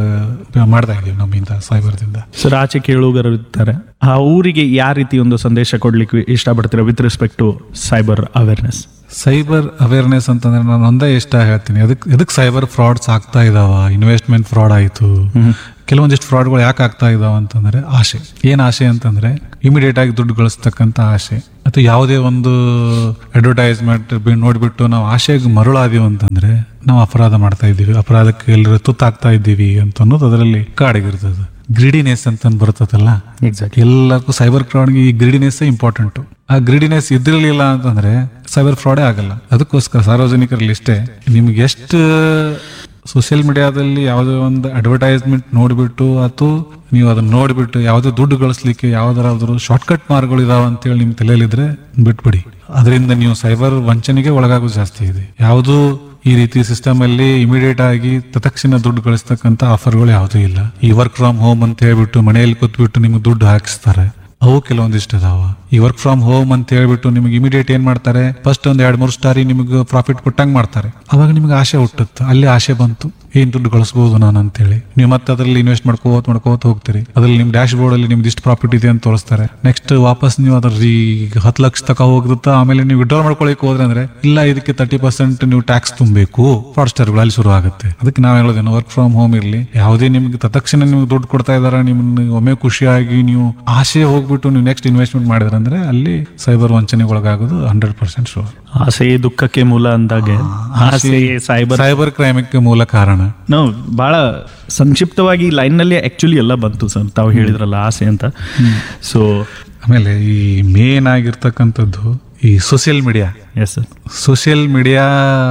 ಮಾಡ್ತಾ ಇದೀವಿ ನಮ್ಮಿಂದ ಸೈಬರ್ದಿಂದ ಸರ್ ಆಚೆ ಕೇಳುಗರು ಇರ್ತಾರೆ ಆ ಊರಿಗೆ ಯಾವ ರೀತಿ ಒಂದು ಸಂದೇಶ ಕೊಡ್ಲಿಕ್ಕೆ ಇಷ್ಟಪಡ್ತೀರಾ with respect to cyber awareness cyber awareness ಅಂತಂದ್ರೆ ನಾನು ಒಂದೇ ಇಷ್ಟ ಹೇಳ್ತೀನಿ ಅದಕ್ಕೆ ಎದಕ್ಕೆ ಸೈಬರ್ ಫ್ರಾಡ್ಸ್ ಆಗ್ತಾ ಇದಾವ ಇನ್ವೆಸ್ಟ್ಮೆಂಟ್ ಫ್ರಾಡ್ ಆಯಿತು ಕೆಲವೊಂದಿಷ್ಟು ಫ್ರಾಡ್ಗಳು ಯಾಕೆ ಆಗ್ತಾ ಇದಾವ ಅಂತಂದ್ರೆ ಆಸೆ ಏನ್ ಆಸೆ ಅಂತಂದ್ರೆ ಇಮಿಡಿಯೇಟ್ ಆಗಿ ದುಡ್ಡು ಗಳಿಸ್ತಕ್ಕಂಥ ಆಸೆ ಅಥವಾ ಯಾವುದೇ ಒಂದು ಅಡ್ವರ್ಟೈಸ್ಮೆಂಟ್ ನೋಡ್ಬಿಟ್ಟು ನಾವು ಆಶೆಗೆ ಮರುಳಾದೀವಿ ಅಂತಂದ್ರೆ ನಾವು ಅಪರಾಧ ಮಾಡ್ತಾ ಇದ್ದೀವಿ ಅಪರಾಧಕ್ಕೆ ಎಲ್ಲರೂ ತುತ್ತಾಗ್ತಾ ಇದ್ದೀವಿ ಅಂತ ಅನ್ನೋದು ಅದರಲ್ಲಿ ಕಾಡಿಗಿರ್ತದೆ ಗ್ರಿಡಿನೆಸ್ ಅಂತ ಬರ್ತದಲ್ಲ ಎಕ್ಸಾಕ್ಟ್ಲಿ ಎಲ್ಲಕ್ಕೂ ಸೈಬರ್ ಫ್ರಾಡ್ಗೆ ಈ ಗ್ರಿಡಿನೆಸ್ ಇಂಪಾರ್ಟೆಂಟ್ ಆ ಗ್ರಿಡಿನೆಸ್ ಇದ್ದಿರಲಿಲ್ಲ ಅಂತಂದ್ರೆ ಸೈಬರ್ ಫ್ರಾಡೇ ಆಗಲ್ಲ ಅದಕ್ಕೋಸ್ಕರ ಸಾರ್ವಜನಿಕರಲ್ಲಿ ಇಷ್ಟೇ ನಿಮ್ಗೆ ಎಷ್ಟು ಸೋಷಿಯಲ್ ಮೀಡಿಯಾದಲ್ಲಿ ಯಾವುದೇ ಒಂದು ಅಡ್ವರ್ಟೈಸ್ಮೆಂಟ್ ನೋಡಿಬಿಟ್ಟು ಅಥವಾ ನೀವು ಅದನ್ನ ನೋಡಿಬಿಟ್ಟು ಯಾವುದೇ ದುಡ್ಡು ಗಳಿಸ್ಲಿಕ್ಕೆ ಯಾವ್ದಾರಾದ್ರೂ ಶಾರ್ಟ್ಕಟ್ ಮಾರ್ಗಗಳು ಇದಾವ ಅಂತೇಳಿ ನಿಮ್ ತಲೆಯಲ್ಲಿದ್ರೆ ಬಿಟ್ಬಿಡಿ ಅದರಿಂದ ನೀವು ಸೈಬರ್ ವಂಚನೆಗೆ ಒಳಗಾಗೋದು ಜಾಸ್ತಿ ಇದೆ ಯಾವುದು ಈ ರೀತಿ ಸಿಸ್ಟಮ್ ಅಲ್ಲಿ ಇಮಿಡಿಯೇಟ್ ಆಗಿ ತತ್ಕ್ಷಣ ದುಡ್ಡು ಗಳಿಸ್ತಕ್ಕಂಥ ಆಫರ್ಗಳು ಯಾವುದೂ ಇಲ್ಲ ಈ ವರ್ಕ್ ಫ್ರಮ್ ಹೋಮ್ ಅಂತ ಹೇಳ್ಬಿಟ್ಟು ಮನೆಯಲ್ಲಿ ಕೂತ್ಬಿಟ್ಟು ನಿಮ್ಗೆ ದುಡ್ಡು ಹಾಕಿಸ್ತಾರೆ ಅವು ಕೆಲವೊಂದಿಷ್ಟು ಅದಾವ ಈ ವರ್ಕ್ ಫ್ರಮ್ ಹೋಮ್ ಅಂತ ಹೇಳ್ಬಿಟ್ಟು ನಿಮ್ಗೆ ಇಮಿಡಿಯೇಟ್ ಏನ್ ಮಾಡ್ತಾರೆ ಫಸ್ಟ್ ಒಂದ್ ಎರಡ್ ಮೂರು ಸ್ಟಾರಿ ನಿಮ್ಗೆ ಪ್ರಾಫಿಟ್ ಕೊಟ್ಟಂಗ್ ಮಾಡ್ತಾರೆ ಅವಾಗ ನಿಮ್ಗೆ ಆಸೆ ಹುಟ್ಟುತ್ತೆ ಅಲ್ಲಿ ಆಸೆ ಬಂತು ಏನ್ ದುಡ್ಡು ಗಳಿಸಬಹುದು ನಾನು ಅಂತೇಳಿ ನೀವು ಮತ್ತೆ ಅದರಲ್ಲಿ ಇನ್ವೆಸ್ಟ್ ಮಾಡ್ಕೋತ ಮಾಡ್ಕೋತ ಹೋಗ್ತೀರಿ ಅದ್ರಲ್ಲಿ ನಿಮ್ ಡ್ಯಾಶ್ ಬೋರ್ಡ್ ಅಲ್ಲಿ ನಿಮ್ದು ಇಷ್ಟು ಪ್ರಾಫಿಟ್ ಇದೆ ಅಂತ ತೋರಿಸ್ತಾರೆ ನೆಕ್ಸ್ಟ್ ವಾಪಸ್ ನೀವು ಅದ್ರ ಈಗ ಹತ್ತು ಲಕ್ಷ ತಕ ಹೋಗುತ್ತೆ ಆಮೇಲೆ ನೀವು ವಿಡ್ರಾ ಮಾಡ್ಕೊಳಕ್ ಹೋದ್ರೆ ಅಂದ್ರೆ ಇಲ್ಲ ಇದಕ್ಕೆ ತರ್ಟಿ ಪರ್ಸೆಂಟ್ ನೀವು ಟ್ಯಾಕ್ಸ್ ತುಂಬಬೇಕು ಫ್ರಾಡ್ಸ್ಟರ್ಗಳು ಅಲ್ಲಿ ಶುರು ಆಗುತ್ತೆ ಅದಕ್ಕೆ ನಾವು ಹೇಳೋದೇನು ವರ್ಕ್ ಫ್ರಮ್ ಹೋಮ್ ಇರಲಿ ಯಾವುದೇ ನಿಮ್ಗೆ ತತ್ಕ್ಷಣ ನಿಮ್ಗೆ ದುಡ್ಡು ಕೊಡ್ತಾ ಇದಾರೆ ನಿಮ್ಮನ್ನ ಒಮ್ಮೆ ಖುಷಿಯಾಗಿ ನೀವು ಆಸೆ ಹೋಗ್ಬಿಟ್ಟು ನೀವು ನೆಕ್ಸ್ಟ್ ಇನ್ವೆಸ್ಟ್ಮೆಂಟ್ ಮಾಡಿದ್ರೆ ಅಂದ್ರೆ ಅಲ್ಲಿ ಸೈಬರ್ ವಂಚನೆಗೆ ಒಳಗಾಗೋದು ಹಂಡ್ರೆಡ್ ಪರ್ಸೆಂಟ್ ಶೋರ್ ಆಸೆಯೇ ದುಃಖಕ್ಕೆ ಮೂಲ ಅಂದಾಗೆ ಆಸೆಯೇ ಸೈಬರ್ ಸೈಬರ್ ಕ್ರೈಮ್ಗೆ ಮೂಲ ಕಾರಣ ನಾವು ಬಹಳ ಸಂಕ್ಷಿಪ್ತವಾಗಿ ಲೈನ್ ನಲ್ಲಿ ಆಕ್ಚುಲಿ ಎಲ್ಲ ಬಂತು ಸರ್ ತಾವು ಹೇಳಿದ್ರಲ್ಲ ಆಸೆ ಅಂತ ಸೊ ಆಮೇಲೆ ಈ ಮೇನ್ ಆಗಿರ್ತಕ್ಕಂಥದ್ದು ಈ social media yes sir social media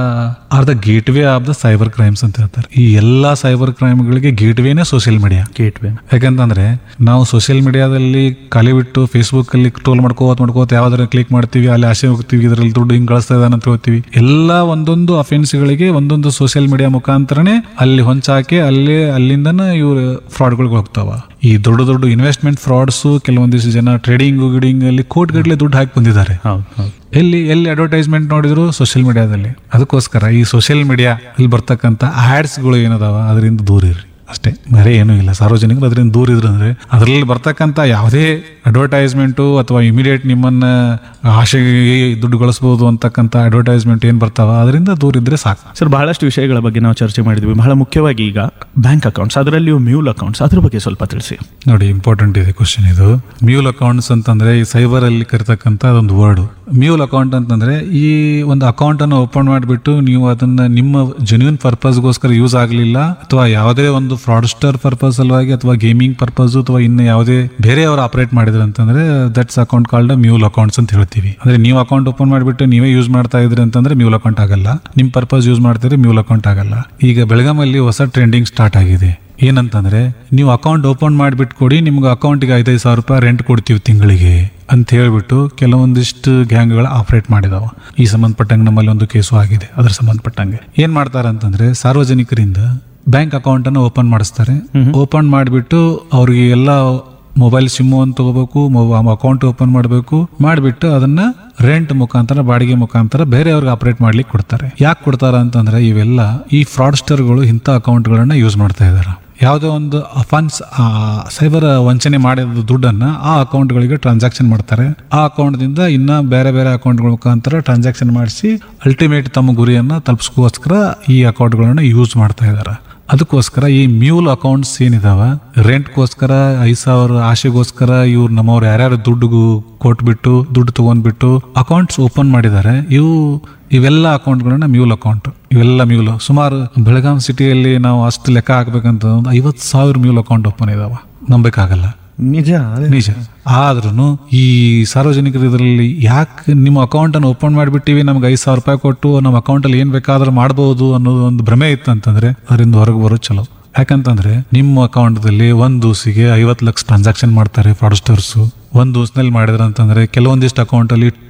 are the gateway of the cyber crimes ಅಂತ ಹೇಳ್ತಾರೆ ಈ ಎಲ್ಲಾ ಸೈಬರ್ ಕ್ರೈಮ್ಗಳಿಗೆ ಗೇಟ್ ವೇನೇ ಸೋಷಿಯಲ್ ಮೀಡಿಯಾ ಗೇಟ್ ವೇ ಯಾಕಂತಂದ್ರೆ ನಾವು ಸೋಷಿಯಲ್ ಮೀಡಿಯಾದಲ್ಲಿ ಖಾಲಿ ಬಿಟ್ಟು ಫೇಸ್ಬುಕ್ ಅಲ್ಲಿ ಟ್ರೋಲ್ ಮಾಡ್ಕೋತ ಮಾಡ್ಕೋತ ಯಾವ್ದಾರ ಕ್ಲಿಕ್ ಮಾಡ್ತೀವಿ ಅಲ್ಲಿ ಆಸೆ ಹೋಗ್ತೀವಿ ಇದರಲ್ಲಿ ದುಡ್ಡು ಹಿಂಗ್ ಗಳಿಸ್ತಾ ಇದಾನೆ ಅಂತ ಹೇಳ್ತೀವಿ ಎಲ್ಲ ಒಂದೊಂದು ಅಫೆನ್ಸ್ಗಳಿಗೆ ಒಂದೊಂದು ಸೋಷಿಯಲ್ ಮೀಡಿಯಾ ಮುಖಾಂತರನೇ ಅಲ್ಲಿ ಹೊಂಚಾಕಿ ಅಲ್ಲಿ ಅಲ್ಲಿಂದನ ಇವ್ರು ಫ್ರಾಡ್ಗಳಿಗೆ ಹೋಗ್ತಾವ ಈ ದೊಡ್ಡ ದೊಡ್ಡ ಇನ್ವೆಸ್ಟ್ಮೆಂಟ್ ಫ್ರಾಡ್ಸ್ ಕೆಲವೊಂದಿಷ್ಟು ಜನ ಟ್ರೇಡಿಂಗ್ ಗಿಡಿಂಗ್ ಅಲ್ಲಿ ಕೋಟ್ ಗಟ್ಟಲೆ ದುಡ್ಡು ಹಾಕಿ ಬಂದಿದ್ದಾರೆ ಹೌದು ಹೌದು ಎಲ್ಲಿ ಎಲ್ಲಿ ಅಡ್ವರ್ಟೈಸ್ಮೆಂಟ್ ನೋಡಿದ್ರು ಸೋಷಿಯಲ್ ಮೀಡಿಯಾದಲ್ಲಿ ಅದಕ್ಕೋಸ್ಕರ ಈ ಸೋಷಿಯಲ್ ಮೀಡಿಯಾ ಅಲ್ಲಿ ಬರ್ತಕ್ಕಂಥ ಆಡ್ಸ್ಗಳು ಏನದಾವ ಅದರಿಂದ ದೂರ ಇರ್ರಿ ಅಷ್ಟೇ ಬೇರೆ ಏನೂ ಇಲ್ಲ ಸಾರ್ವಜನಿಕರು ಅದರಿಂದ ದೂರ ಇದ್ರು ಅಂದ್ರೆ ಅದರಲ್ಲಿ ಬರ್ತಕ್ಕಂಥ ಯಾವುದೇ ಅಡ್ವರ್ಟೈಸ್ಮೆಂಟು ಅಥವಾ ಇಮಿಡಿಯೇಟ್ ನಿಮ್ಮನ್ನ ಆಶೆಗೆ ದುಡ್ಡು ಗಳಿಸ್ಬೋದು ಅಂತಕ್ಕಂಥ ಅಡ್ವರ್ಟೈಸ್ಮೆಂಟ್ ಏನ್ ಬರ್ತಾವ ಅದರಿಂದ ದೂರ ಇದ್ರೆ ಸಾಕು ಸರ್ ಬಹಳಷ್ಟು ವಿಷಯಗಳ ಬಗ್ಗೆ ನಾವು ಚರ್ಚೆ ಮಾಡಿದ್ವಿ ಬಹಳ ಮುಖ್ಯವಾಗಿ ಈಗ ಬ್ಯಾಂಕ್ ಅಕೌಂಟ್ಸ್ ಅದರಲ್ಲಿಯೂ ಮ್ಯೂಲ್ ಅಕೌಂಟ್ಸ್ ಅದ್ರ ಬಗ್ಗೆ ಸ್ವಲ್ಪ ತಿಳಿಸಿ ನೋಡಿ ಇಂಪಾರ್ಟೆಂಟ್ ಇದೆ ಕ್ವಶನ್ ಇದು ಮ್ಯೂಲ್ ಅಕೌಂಟ್ಸ್ ಅಂತಂದ್ರೆ ಈ ಸೈಬರ್ ಅಲ್ಲಿ ಕರಿತಕ್ಕಂಥ ಅದೊಂದು ವರ್ಡ್ ಮ್ಯೂಲ್ ಅಕೌಂಟ್ ಅಂತಂದ್ರೆ ಈ ಒಂದು ಅಕೌಂಟ್ ಅನ್ನು ಓಪನ್ ಮಾಡಿಬಿಟ್ಟು ನೀವು ಅದನ್ನ ನಿಮ್ಮ ಜೆನ್ಯೂನ್ ಪರ್ಪಸ್ಗೋಸ್ಕರ ಯೂಸ್ ಆಗಲಿಲ್ಲ ಅಥವಾ ಯಾವುದೇ ಒಂದು ಫ್ರಾಡ್ಸ್ಟರ್ ಪರ್ಪಸ್ ಸಲುವಾಗಿ ಅಥವಾ ಗೇಮಿಂಗ್ ಪರ್ಪಸ್ ಅಥವಾ ಇನ್ನು ಯಾವುದೇ ಬೇರೆಯವರು ಆಪರೇಟ್ ಮಾಡಿದ್ರೆ ಅಂತಂದ್ರೆ that's account called mule accounts ಅಂತ ಹೇಳ್ತೀವಿ ಅಂದ್ರೆ ನೀವು ಅಕೌಂಟ್ ಓಪನ್ ಮಾಡಿಬಿಟ್ಟು ನೀವೇ ಯೂಸ್ ಮಾಡ್ತಾ ಇದ್ರಿ ಅಂತಂದ್ರೆ ಮ್ಯೂಲ್ ಅಕೌಂಟ್ ಆಗಲ್ಲ ನಿಮ್ ಪರ್ಪಸ್ ಯೂಸ್ ಮಾಡ್ತೀರಿ ಮ್ಯೂಲ್ ಅಕೌಂಟ್ ಆಗಲ್ಲ ಈಗ ಬೆಳಗಾಮಲ್ಲಿ ಹೊಸ ಟ್ರೆಂಡಿಂಗ್ ಸ್ಟಾರ್ಟ್ ಆಗಿದೆ ಏನಂತಂದ್ರೆ ನೀವು ಅಕೌಂಟ್ ಓಪನ್ ಮಾಡಿಬಿಟ್ಟು ಕೊಡಿ ನಿಮ್ಗೆ ಅಕೌಂಟ್ಗೆ ಐದೈದು ಸಾವಿರ ರೂಪಾಯಿ ರೆಂಟ್ ಕೊಡ್ತೀವಿ ತಿಂಗಳಿಗೆ ಅಂತ ಹೇಳ್ಬಿಟ್ಟು ಕೆಲವೊಂದಿಷ್ಟು ಗ್ಯಾಂಗ್ಗಳು ಆಪರೇಟ್ ಮಾಡಿದಾವ ಈ ಸಂಬಂಧಪಟ್ಟಂಗೆ ನಮ್ಮಲ್ಲಿ ಒಂದು ಕೇಸು ಆಗಿದೆ ಅದ್ರ ಸಂಬಂಧಪಟ್ಟಂಗೆ ಏನ್ ಮಾಡ್ತಾರೆ ಅಂತಂದ್ರೆ ಸಾರ್ವಜನಿಕರಿಂದ ಬ್ಯಾಂಕ್ ಅಕೌಂಟ್ ಅನ್ನು ಓಪನ್ ಮಾಡಿಸ್ತಾರೆ ಓಪನ್ ಮಾಡಿಬಿಟ್ಟು ಅವ್ರಿಗೆ ಎಲ್ಲ ಮೊಬೈಲ್ ಸಿಮ್ಮು ಅಂತ ತಗೋಬೇಕು ಅಕೌಂಟ್ ಓಪನ್ ಮಾಡಬೇಕು ಮಾಡಿಬಿಟ್ಟು ಅದನ್ನ ರೆಂಟ್ ಮುಖಾಂತರ ಬಾಡಿಗೆ ಮುಖಾಂತರ ಬೇರೆಯವ್ರಿಗೆ ಆಪರೇಟ್ ಮಾಡ್ಲಿಕ್ಕೆ ಕೊಡ್ತಾರೆ ಯಾಕೆ ಕೊಡ್ತಾರ ಅಂತಂದ್ರೆ ಇವೆಲ್ಲ ಈ ಫ್ರಾಡ್ಸ್ಟರ್ಗಳು ಇಂಥ ಅಕೌಂಟ್ಗಳನ್ನ ಯೂಸ್ ಮಾಡ್ತಾ ಇದಾರೆ ಯಾವುದೋ ಒಂದು ಫಂಡ್ಸ್ ಸೈಬರ್ ವಂಚನೆ ಮಾಡಿದ ದುಡ್ಡನ್ನ ಆ ಅಕೌಂಟ್ಗಳಿಗೆ ಟ್ರಾನ್ಸಾಕ್ಷನ್ ಮಾಡ್ತಾರೆ ಆ ಅಕೌಂಟ್ದಿಂದ ಇನ್ನ ಬೇರೆ ಬೇರೆ ಅಕೌಂಟ್ಗಳ ಮುಖಾಂತರ ಟ್ರಾನ್ಸಾಕ್ಷನ್ ಮಾಡಿಸಿ ಅಲ್ಟಿಮೇಟ್ ತಮ್ಮ ಗುರಿಯನ್ನ ತಲುಪಿಸ್ಕೋಸ್ಕರ ಈ ಅಕೌಂಟ್ಗಳನ್ನ ಯೂಸ್ ಮಾಡ್ತಾ ಇದ್ದಾರೆ ಅದಕ್ಕೋಸ್ಕರ ಈ ಮ್ಯೂಲ್ ಅಕೌಂಟ್ಸ್ ಏನಿದಾವ ರೆಂಟ್ಗೋಸ್ಕರ ಐದ್ ಸಾವಿರ ಆಶೆಗೋಸ್ಕರ ಇವ್ರು ನಮ್ಮವ್ರು ಯಾರ್ಯಾರು ದುಡ್ಡು ಕೊಟ್ಬಿಟ್ಟು ದುಡ್ಡು ತಗೊಂಡ್ಬಿಟ್ಟು ಅಕೌಂಟ್ಸ್ ಓಪನ್ ಮಾಡಿದ್ದಾರೆ ಇವು ಇವೆಲ್ಲ ಅಕೌಂಟ್ಗಳನ್ನ ಮ್ಯೂಲ್ ಅಕೌಂಟ್ ಇವೆಲ್ಲ ಮ್ಯೂಲ್ ಸುಮಾರು ಬೆಳಗಾಂ ಸಿಟಿಯಲ್ಲಿ ನಾವು ಅಷ್ಟು ಲೆಕ್ಕ ಹಾಕ್ಬೇಕಂತ ಒಂದು ಐವತ್ತು ಸಾವಿರ ಮ್ಯೂಲ್ ಅಕೌಂಟ್ ಓಪನ್ ಇದಾವ ನಂಬೇಕಾಗಲ್ಲ ನಿಜ ನಿಜ ಆದ್ರೂ ಈ ಸಾರ್ವಜನಿಕರು ಇದರಲ್ಲಿ ಯಾಕೆ ನಿಮ್ಮ ಅಕೌಂಟ್ ಅನ್ನು ಓಪನ್ ಮಾಡಿಬಿಟ್ಟಿವಿ ನಮ್ಗೆ ಐದು ಸಾವಿರ ರೂಪಾಯಿ ಕೊಟ್ಟು ನಮ್ಮ ಅಕೌಂಟ್ ಅಲ್ಲಿ ಏನ್ ಬೇಕಾದ್ರೂ ಮಾಡಬಹುದು ಅನ್ನೋದು ಒಂದು ಭ್ರಮೆ ಇತ್ತು ಅಂತಂದ್ರೆ ಅದರಿಂದ ಹೊರಗೆ ಬರೋದು ಚಲೋ ಯಾಕಂತಂದ್ರೆ ನಿಮ್ಮ ಅಕೌಂಟ್ದಲ್ಲಿ ಒಂದ್ ದಿವಸಿಗೆ ಐವತ್ತು ಲಕ್ಷ ಟ್ರಾನ್ಸಾಕ್ಷನ್ ಮಾಡ್ತಾರೆ ಫ್ರಾಡ್ಸ್ಟರ್ಸ್ ಒಂದ್ ದಿವಸದಲ್ಲಿ ಮಾಡಿದ್ರೆ ಅಂತಂದ್ರೆ ಕೆಲವೊಂದಿಷ್ಟು ಅಕೌಂಟ್ ಅಲ್ಲಿ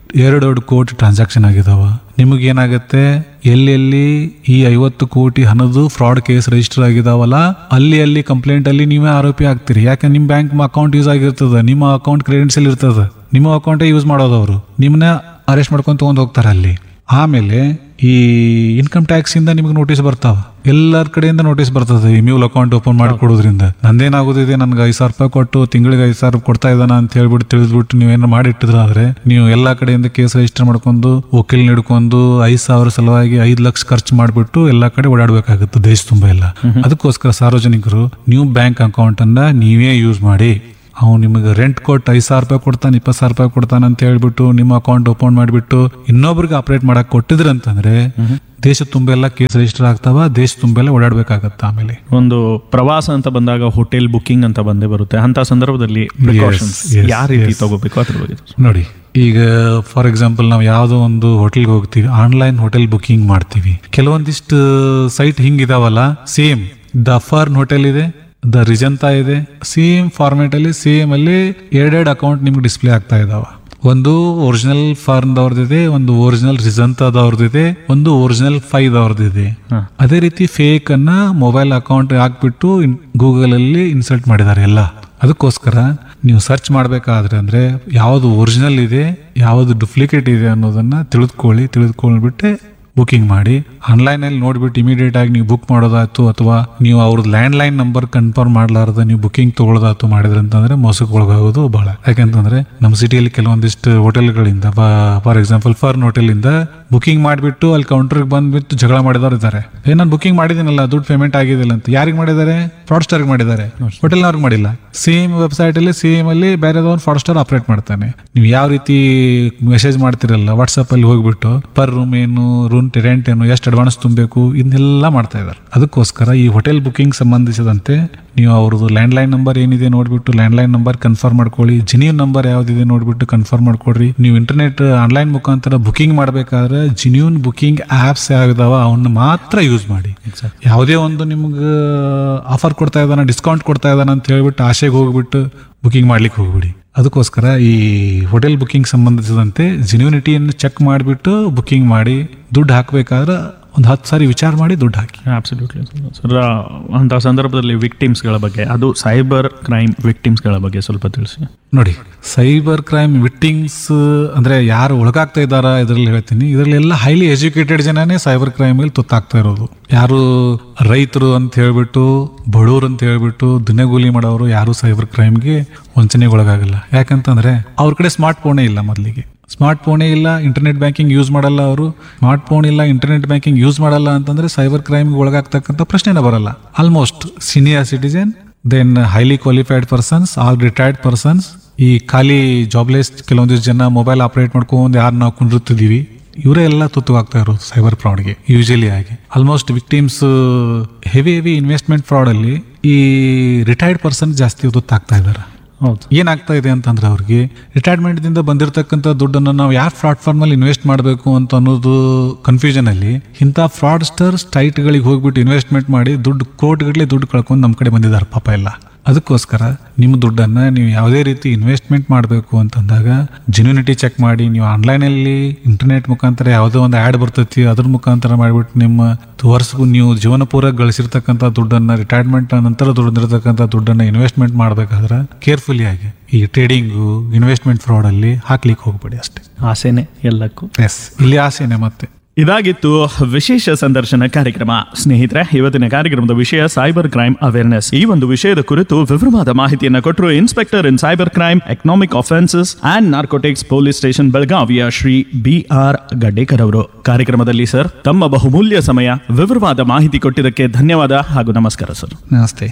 ಎರಡೆರಡು ಕೋಟಿ ಟ್ರಾನ್ಸಾಕ್ಷನ್ ಆಗಿದಾವ ನಿಮಗೆ ಏನಾಗುತ್ತೆ ಎಲ್ಲೆಲ್ಲಿ ಈ ಐವತ್ತು ಕೋಟಿ ಹಣದ್ದು ಫ್ರಾಡ್ ಕೇಸ್ ರಿಜಿಸ್ಟರ್ ಆಗಿದಾವಲ್ಲ ಅಲ್ಲಿ ಅಲ್ಲಿ ಕಂಪ್ಲೇಂಟ್ ಅಲ್ಲಿ ನೀವೇ ಆರೋಪಿ ಆಗ್ತೀರಿ ಯಾಕೆ ನಿಮ್ ಬ್ಯಾಂಕ್ ಅಕೌಂಟ್ ಯೂಸ್ ಆಗಿರ್ತದ ನಿಮ್ಮ ಅಕೌಂಟ್ ಕ್ರೆಡೆನ್ಸಿಯಲ್ ಇರ್ತದ ನಿಮ್ಮ ಅಕೌಂಟೇ ಯೂಸ್ ಮಾಡೋದು ಅವರು ನಿಮ್ಮನ್ನ ಅರೆಸ್ಟ್ ಮಾಡ್ಕೊಂಡು ತಗೊಂಡ್ ಹೋಗ್ತಾರೆ ಅಲ್ಲಿ ಆಮೇಲೆ ಈ ಇನ್ಕಮ್ ಟ್ಯಾಕ್ಸ್ ಇಂದ ನಿಮಗೆ ನೋಟಿಸ್ ಬರ್ತಾವ ಎಲ್ಲರ ಕಡೆಯಿಂದ ನೋಟಿಸ್ ಬರ್ತದೆ ಈ ಮ್ಯೂಲ್ ಅಕೌಂಟ್ ಓಪನ್ ಮಾಡಿ ಕೊಡೋದ್ರಿಂದ ನಂದೇನಾಗೋದಿದೆ ನನ್ಗೆ ಐದು ಸಾವಿರ ರೂಪಾಯಿ ಕೊಟ್ಟು ತಿಂಗಳಿಗೆ ಐದು ಸಾವಿರ ಕೊಡ್ತಾ ಇದ್ದಾನ ಅಂತ ಹೇಳ್ಬಿಟ್ಟು ತಿಳಿದ್ಬಿಟ್ಟು ನೀವೇನು ಮಾಡಿಟ್ಟಿದ್ರಾದ್ರೆ ನೀವು ಎಲ್ಲಾ ಕಡೆಯಿಂದ ಕೇಸ್ ರಿಜಿಸ್ಟರ್ ಮಾಡ್ಕೊಂಡು ವಕೀಲ್ ಹಿಡ್ಕೊಂಡು ಐದು ಸಾವಿರ ಸಲುವಾಗಿ ಐದು ಲಕ್ಷ ಖರ್ಚು ಮಾಡಿಬಿಟ್ಟು ಎಲ್ಲಾ ಕಡೆ ಓಡಾಡಬೇಕಾಗುತ್ತೆ ದೇಶ ತುಂಬ ಎಲ್ಲ ಅದಕ್ಕೋಸ್ಕರ ಸಾರ್ವಜನಿಕರು ನೀವು ಬ್ಯಾಂಕ್ ಅಕೌಂಟ್ ಅನ್ನ ನೀವೇ ಯೂಸ್ ಮಾಡಿ ಅವ್ನು ನಿಮಗೆ ರೆಂಟ್ ಕೊಟ್ಟು ಐದು ಸಾವಿರ ರೂಪಾಯಿ ಕೊಡ್ತಾನೆ ಇಪ್ಪತ್ತು ಸಾವಿರ ರೂಪಾಯಿ ಕೊಡ್ತಾನೆ ಅಂತ ಹೇಳ್ಬಿಟ್ಟು ನಿಮ್ಮ ಅಕೌಂಟ್ ಓಪನ್ ಮಾಡಿಬಿಟ್ಟು ಇನ್ನೊಬ್ರಿಗೆ ಆಪರೇಟ್ ಮಾಡಕ್ ಕೊಟ್ಟಿದ್ರಂತಂದ್ರೆ ದೇಶ ತುಂಬೆಲ್ಲ ಕೇಸ್ ರಿಜಿಸ್ಟರ್ ಆಗ್ತಾವ ದೇಶ ತುಂಬೆಲ್ಲ ಓಡಾಡ್ಬೇಕಾಗತ್ತ ಆಮೇಲೆ ಒಂದು ಪ್ರವಾಸ ಅಂತ ಬಂದಾಗ ಹೋಟೆಲ್ ಬುಕಿಂಗ್ ಅಂತ ಬಂದೇ ಬರುತ್ತೆ ಅಂತ ಸಂದರ್ಭದಲ್ಲಿ ಪ್ರಿಕಾಷನ್ಸ್ yes, ಯಾವ ರೀತಿ yes. ತಗೋಬೇಕು ಅದ್ರ ಬಗ್ಗೆ ನೋಡಿ ಈಗ ಫಾರ್ ಎಕ್ಸಾಂಪಲ್ ನಾವು ಯಾವುದೋ ಒಂದು ಹೋಟೆಲ್ಗೆ ಹೋಗ್ತೀವಿ ಆನ್ಲೈನ್ ಹೋಟೆಲ್ ಬುಕಿಂಗ್ ಮಾಡ್ತೀವಿ ಕೆಲವೊಂದಿಷ್ಟು ಸೈಟ್ ಹಿಂಗಿದಾವಲ್ಲ ಸೇಮ್ ದ ಫರ್ನ್ ಹೋಟೆಲ್ ಇದೆ ದ ರಿಜಂತಾ ಇದೆ ಸೇಮ್ ಫಾರ್ಮೇಟ್ ಅಲ್ಲಿ ಸೇಮ್ ಅಲ್ಲಿ ಎರಡೆರಡು ಅಕೌಂಟ್ ನಿಮ್ಗೆ ಡಿಸ್ಪ್ಲೇ ಆಗ್ತಾ ಇದಾವ ಒಂದು ಒರಿಜಿನಲ್ ಫಾರ್ನ್ದವ್ರದಿದೆ ಒಂದು ಒರಿಜಿನಲ್ ರಿಜಂತಾದವ್ರದಿದೆ ಒಂದು ಒರಿಜಿನಲ್ ಫೈದವ್ರದಿದೆ ಹಾ. ಅದೇ ರೀತಿ ಫೇಕ್ ಅನ್ನ ಮೊಬೈಲ್ ಅಕೌಂಟ್ ಹಾಕ್ಬಿಟ್ಟು ಗೂಗಲ್ ಅಲ್ಲಿ ಇನ್ಸರ್ಟ್ ಮಾಡಿದ್ದಾರೆ ಎಲ್ಲ ಅದಕ್ಕೋಸ್ಕರ ನೀವು ಸರ್ಚ್ ಮಾಡಬೇಕಾದ್ರೆ ಅಂದ್ರೆ ಯಾವುದು ಒರಿಜಿನಲ್ ಇದೆ ಯಾವುದು ಡುಪ್ಲಿಕೇಟ್ ಇದೆ ಅನ್ನೋದನ್ನ ತಿಳಿದುಕೊಳ್ಳಿ ತಿಳಿದುಕೊಂಡ್ಬಿಟ್ಟೆ ಬುಕಿಂಗ್ ಮಾಡಿ ಆನ್ಲೈನ್ ಅಲ್ಲಿ ನೋಡ್ಬಿಟ್ಟು ಇಮಿಡಿಯೇಟ್ ಆಗಿ ನೀವು ಬುಕ್ ಮಾಡೋದಾಯ್ತು ಅಥವಾ ನೀವು ಅವ್ರದ್ದು ಲ್ಯಾಂಡ್ ಲೈನ್ ನಂಬರ್ ಕನ್ಫರ್ಮ್ ಮಾಡ್ಲಾರ್ದ ನೀವು ಬುಕಿಂಗ್ ತಗೊಳ್ಳೋದಾಯ್ತು ಮಾಡಿದ್ರೆ ಅಂತಂದ್ರೆ ಮೋಸಕ್ಕೆ ಒಳಗಾಗೋದು ಬಹಳ ಯಾಕಂತಂದ್ರೆ ನಮ್ಮ ಸಿಟಿಯಲ್ಲಿ ಕೆಲವೊಂದಿಷ್ಟು ಹೋಟೆಲ್ಗಳಿಂದ ಫಾರ್ ಎಕ್ಸಾಂಪಲ್ ಫರ್ನ್ ಹೋಟೆಲ್ ಇಂದ ಬುಕಿಂಗ್ ಮಾಡಿಬಿಟ್ಟು ಅಲ್ಲಿ ಕೌಂಟರ್ಗೆ ಬಂದ್ಬಿಟ್ಟು ಜಗಳ ಮಾಡಿದವ್ರು ಇದ್ದಾರೆ ಏ ನಾನು ಬುಕಿಂಗ್ ಮಾಡಿದ್ದೀನಲ್ಲ ದುಡ್ಡು ಪೇಮೆಂಟ್ ಆಗಿದಿಲ್ಲ ಅಂತ ಯಾರಿಗೆ ಮಾಡಿದ್ದಾರೆ ಫ್ರಾಡ್ಸ್ಟರ್ಗೆ ಮಾಡಿದ್ದಾರೆ ಹೋಟೆಲ್ನವ್ರಿಗೆ ಮಾಡಿಲ್ಲ ಸೇಮ್ ವೆಬ್ಸೈಟ್ ಅಲ್ಲಿ ಸೇಮ್ ಅಲ್ಲಿ ಬೇರೆದವ್ರು ಫ್ರಾಡ್ಸ್ಟರ್ ಆಪರೇಟ್ ಮಾಡ್ತಾನೆ ನೀವು ಯಾವ ರೀತಿ ಮೆಸೇಜ್ ಮಾಡ್ತಿರಲ್ಲ ವಾಟ್ಸಪ್ ಅಲ್ಲಿ ಹೋಗ್ಬಿಟ್ಟು ಪರ್ ರೂಮ್ ಏನು ರೂಮ್ ರೆಂಟ್ ಏನು ಎಷ್ಟು ಅಡ್ವಾನ್ಸ್ ತುಂಬಬೇಕು ಇದನ್ನೆಲ್ಲ ಮಾಡ್ತಾ ಇದ್ದಾರೆ ಅದಕ್ಕೋಸ್ಕರ ಈ ಹೋಟೆಲ್ ಬುಕಿಂಗ್ ಸಂಬಂಧಿಸಿದಂತೆ ನೀವು ಅವ್ರದ್ದು ಲ್ಯಾಂಡ್ ಲೈನ್ ನಂಬರ್ ಏನಿದೆ ನೋಡ್ಬಿಟ್ಟು ಲ್ಯಾಂಡ್ ಲೈನ್ ನಂಬರ್ ಕನ್ಫರ್ಮ್ ಮಾಡ್ಕೊಳ್ಳಿ ಜಿನಿಯನ್ ನಂಬರ್ ಯಾವ್ದಿದೆ ನೋಡ್ಬಿಟ್ಟು ಕನ್ಫರ್ಮ್ ಮಾಡ್ಕೊಡ್ರಿ ನೀವು ಇಂಟರ್ನೆಟ್ ಆನ್ಲೈನ್ ಮುಖಾಂತರ ಬುಕಿಂಗ್ ಮಾಡ್ಬೇಕಾದ್ರೆ ಜಿನ್ಯೂನ್ ಬುಕಿಂಗ್ ಆಪ್ಸ್ ಯಾವ್ದಾವ ಅವನ್ನ ಮಾತ್ರ ಯೂಸ್ ಮಾಡಿ ಯಾವುದೇ ಒಂದು ನಿಮ್ಗೆ ಆಫರ್ ಕೊಡ್ತಾ ಇದ್ದಾನ ಡಿಸ್ಕೌಂಟ್ ಕೊಡ್ತಾ ಇದ್ದಾನ ಅಂತ ಹೇಳ್ಬಿಟ್ಟು ಆಸೆಗೆ ಹೋಗ್ಬಿಟ್ಟು ಬುಕಿಂಗ್ ಮಾಡ್ಲಿಕ್ಕೆ ಹೋಗ್ಬಿಡಿ ಅದಕ್ಕೋಸ್ಕರ ಈ ಹೋಟೆಲ್ ಬುಕಿಂಗ್ ಸಂಬಂಧಿಸಿದಂತೆ ಜಿನ್ಯೂನಿಟಿಯನ್ನು ಚೆಕ್ ಮಾಡಿಬಿಟ್ಟು ಬುಕಿಂಗ್ ಮಾಡಿ ದುಡ್ಡು ಹಾಕಬೇಕಾದ್ರೆ ಒಂದು ಹತ್ತು ಸಾರಿ ವಿಚಾರ ಮಾಡಿ ದುಡ್ಡು ಹಾಕಿ ಅಬ್ಸಲ್ಯೂಟ್ಲಿ ಸರ್ ಅಂತ ಸಂದರ್ಭದಲ್ಲಿ ವಿಕ್ಟಿಮ್ಸ್ಗಳ ಬಗ್ಗೆ ಅದು ಸೈಬರ್ ಕ್ರೈಮ್ ವಿಕ್ಟಿಮ್ಸ್ಗಳ ಬಗ್ಗೆ ಸ್ವಲ್ಪ ತಿಳಿಸಿ ನೋಡಿ ಸೈಬರ್ ಕ್ರೈಮ್ ವಿಕ್ಟಿಮ್ಸ್ ಅಂದ್ರೆ ಯಾರು ಒಳಗಾಗ್ತಾ ಇದ್ದಾರಾ ಇದರಲ್ಲಿ ಹೇಳ್ತೀನಿ ಇದರಲ್ಲಿ ಎಲ್ಲ ಹೈಲಿ ಎಜುಕೇಟೆಡ್ ಜನನೇ ಸೈಬರ್ ಕ್ರೈಮ್ ಅಲ್ಲಿ ತುತ್ತಾಗ್ತಾ ಇರೋದು ಯಾರು ರೈತರು ಅಂತ ಹೇಳ್ಬಿಟ್ಟು ಬಡವರು ಅಂತ ಹೇಳ್ಬಿಟ್ಟು ದಿನಗೂಲಿ ಮಾಡೋರು ಯಾರು ಸೈಬರ್ ಕ್ರೈಮ್ಗೆ ವಂಚನೆಗೆ ಒಳಗಾಗಲ್ಲ ಯಾಕಂತಂದ್ರೆ ಅವ್ರ ಕಡೆ ಸ್ಮಾರ್ಟ್ ಫೋನೇ ಇಲ್ಲ ಮೊದಲಿಗೆ ಸ್ಮಾರ್ಟ್ ಫೋನೇ ಇಲ್ಲ ಇಂಟರ್ನೆಟ್ ಬ್ಯಾಂಕಿಂಗ್ ಯೂಸ್ ಮಾಡಲ್ಲ ಅವರು ಸ್ಮಾರ್ಟ್ ಫೋನ್ ಇಲ್ಲ ಇಂಟರ್ನೆಟ್ ಬ್ಯಾಂಕಿಂಗ್ ಯೂಸ್ ಮಾಡಲ್ಲ ಅಂತಂದ್ರೆ ಸೈಬರ್ ಕ್ರೈಮ್ಗೆ ಒಳಗಾಗ್ತಕ್ಕಂಥ ಪ್ರಶ್ನೆನೇ ಬರಲ್ಲ almost senior citizen then highly qualified persons all retired persons ಈ ಖಾಲಿ ಜಾಬ್ಲೆಸ್ ಕೆಲವೊಂದಿಷ್ಟು ಜನ ಮೊಬೈಲ್ ಆಪರೇಟ್ ಮಾಡ್ಕೊಂಡು ಯಾರು ನಾವು ಕುಂಡಿರ್ತಿದೀವಿ ಇವರೇ ಎಲ್ಲ ತುತ್ತುವಾಗ್ತಾ ಇರೋದು ಸೈಬರ್ ಫ್ರಾಡ್ಗೆ ಯೂಶಲಿ ಆಗಿ almost victims heavy heavy investment fraud ಅಲ್ಲಿ ಈ ರಿಟೈರ್ಡ್ ಪರ್ಸನ್ ಜಾಸ್ತಿ ತುತ್ತಾಗ್ತಾ ಇದ್ದಾರೆ ಹೌದು ಏನಾಗ್ತಾ ಇದೆ ಅಂತಂದ್ರೆ ಅವ್ರಿಗೆ ರಿಟೈರ್ಮೆಂಟ್ ದಿಂದ ಬಂದಿರತಕ್ಕಂಥ ದುಡ್ಡನ್ನು ನಾವು ಯಾವ ಪ್ಲಾಟ್ಫಾರ್ಮ್ ಅಲ್ಲಿ ಇನ್ವೆಸ್ಟ್ ಮಾಡಬೇಕು ಅಂತ ಅನ್ನೋದು ಕನ್ಫ್ಯೂಷನ್ ಅಲ್ಲಿ ಇಂಥ ಫ್ರಾಡ್ಸ್ಟರ್ ಗಳಿಗೆ ಹೋಗ್ಬಿಟ್ಟು ಇನ್ವೆಸ್ಟ್ಮೆಂಟ್ ಮಾಡಿ ದುಡ್ಡು ಕೋಟಿಗಟ್ಟಲೆ ದುಡ್ಡು ಕಳ್ಕೊಂಡು ನಮ್ಮ ಕಡೆ ಬಂದಿದ್ದಾರೆ ಪಾಪ ಎಲ್ಲ ಅದಕ್ಕೋಸ್ಕರ ನಿಮ್ಮ ದುಡ್ಡನ್ನ ನೀವು ಯಾವುದೇ ರೀತಿ ಇನ್ವೆಸ್ಟ್ಮೆಂಟ್ ಮಾಡಬೇಕು ಅಂತಂದಾಗ ಜಿನ್ಯೂನಿಟಿ ಚೆಕ್ ಮಾಡಿ ನೀವು ಆನ್ಲೈನಲ್ಲಿ ಇಂಟರ್ನೆಟ್ ಮುಖಾಂತರ ಯಾವುದೋ ಒಂದು ಆ್ಯಡ್ ಬರ್ತೈತಿ ಅದ್ರ ಮುಖಾಂತರ ಮಾಡಿಬಿಟ್ಟು ನಿಮ್ಮ ವರ್ಷಗೂ ನೀವು ಜೀವನ ಪೂರ ಗಳಿಸಿರ್ತಕ್ಕಂಥ ದುಡ್ಡನ್ನ ರಿಟೈರ್ಮೆಂಟ್ ನಂತರ ದುಡ್ಡಿರ್ತಕ್ಕಂಥ ದುಡ್ಡನ್ನ ಇನ್ವೆಸ್ಟ್ಮೆಂಟ್ ಮಾಡಬೇಕಾದ್ರೆ ಕೇರ್ಫುಲಿ ಆಗಿ ಈ ಟ್ರೇಡಿಂಗು ಇನ್ವೆಸ್ಟ್ಮೆಂಟ್ ಫ್ರಾಡ್ ಅಲ್ಲಿ ಹಾಕ್ಲಿಕ್ಕೆ ಹೋಗ್ಬೇಡಿ ಅಷ್ಟೇ ಆಸೆನೆ ಎಲ್ಲಕ್ಕೂ ಎಸ್ ಇಲ್ಲಿ ಆಸೆನೆ ಮತ್ತೆ ಇದಾಗಿತ್ತು ವಿಶೇಷ ಸಂದರ್ಶನ ಕಾರ್ಯಕ್ರಮ ಸ್ನೇಹಿತರೆ ಇವತ್ತಿನ ಕಾರ್ಯಕ್ರಮದ ವಿಷಯ ಸೈಬರ್ ಕ್ರೈಮ್ ಅವೇರ್ನೆಸ್ ಈ ಒಂದು ವಿಷಯದ ಕುರಿತು ವಿವರವಾದ ಮಾಹಿತಿಯನ್ನು ಕೊಟ್ಟರು inspector in cyber crime economic offences and narcotics police station ಬೆಳಗಾವಿಯ ಶ್ರೀ ಬಿ ಆರ್ ಗಡ್ಡೇಕರ್ ಅವರು ಕಾರ್ಯಕ್ರಮದಲ್ಲಿ ಸರ್ ತಮ್ಮ ಬಹುಮೂಲ್ಯ ಸಮಯ ವಿವರವಾದ ಮಾಹಿತಿ ಕೊಟ್ಟಿದ್ದಕ್ಕೆ ಧನ್ಯವಾದ ಹಾಗೂ ನಮಸ್ಕಾರ ಸರ್ ನಮಸ್ತೆ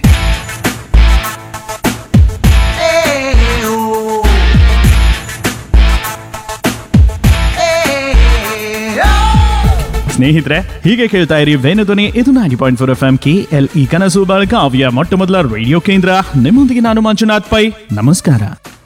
ಸ್ನೇಹಿತರೆ ಹೀಗೆ ಕೇಳ್ತಾ ಇರಿ ವೇಣುಧ್ವನಿ ಇದು ninety point four F M K L E ಕನಸು ಬೆಳಗಾವಿಯ ಮೊಟ್ಟ ಮೊದಲ ರೇಡಿಯೋ ಕೇಂದ್ರ ನಿಮ್ಮೊಂದಿಗೆ ನಾನು ಮಂಜುನಾಥ್ ಪೈ ನಮಸ್ಕಾರ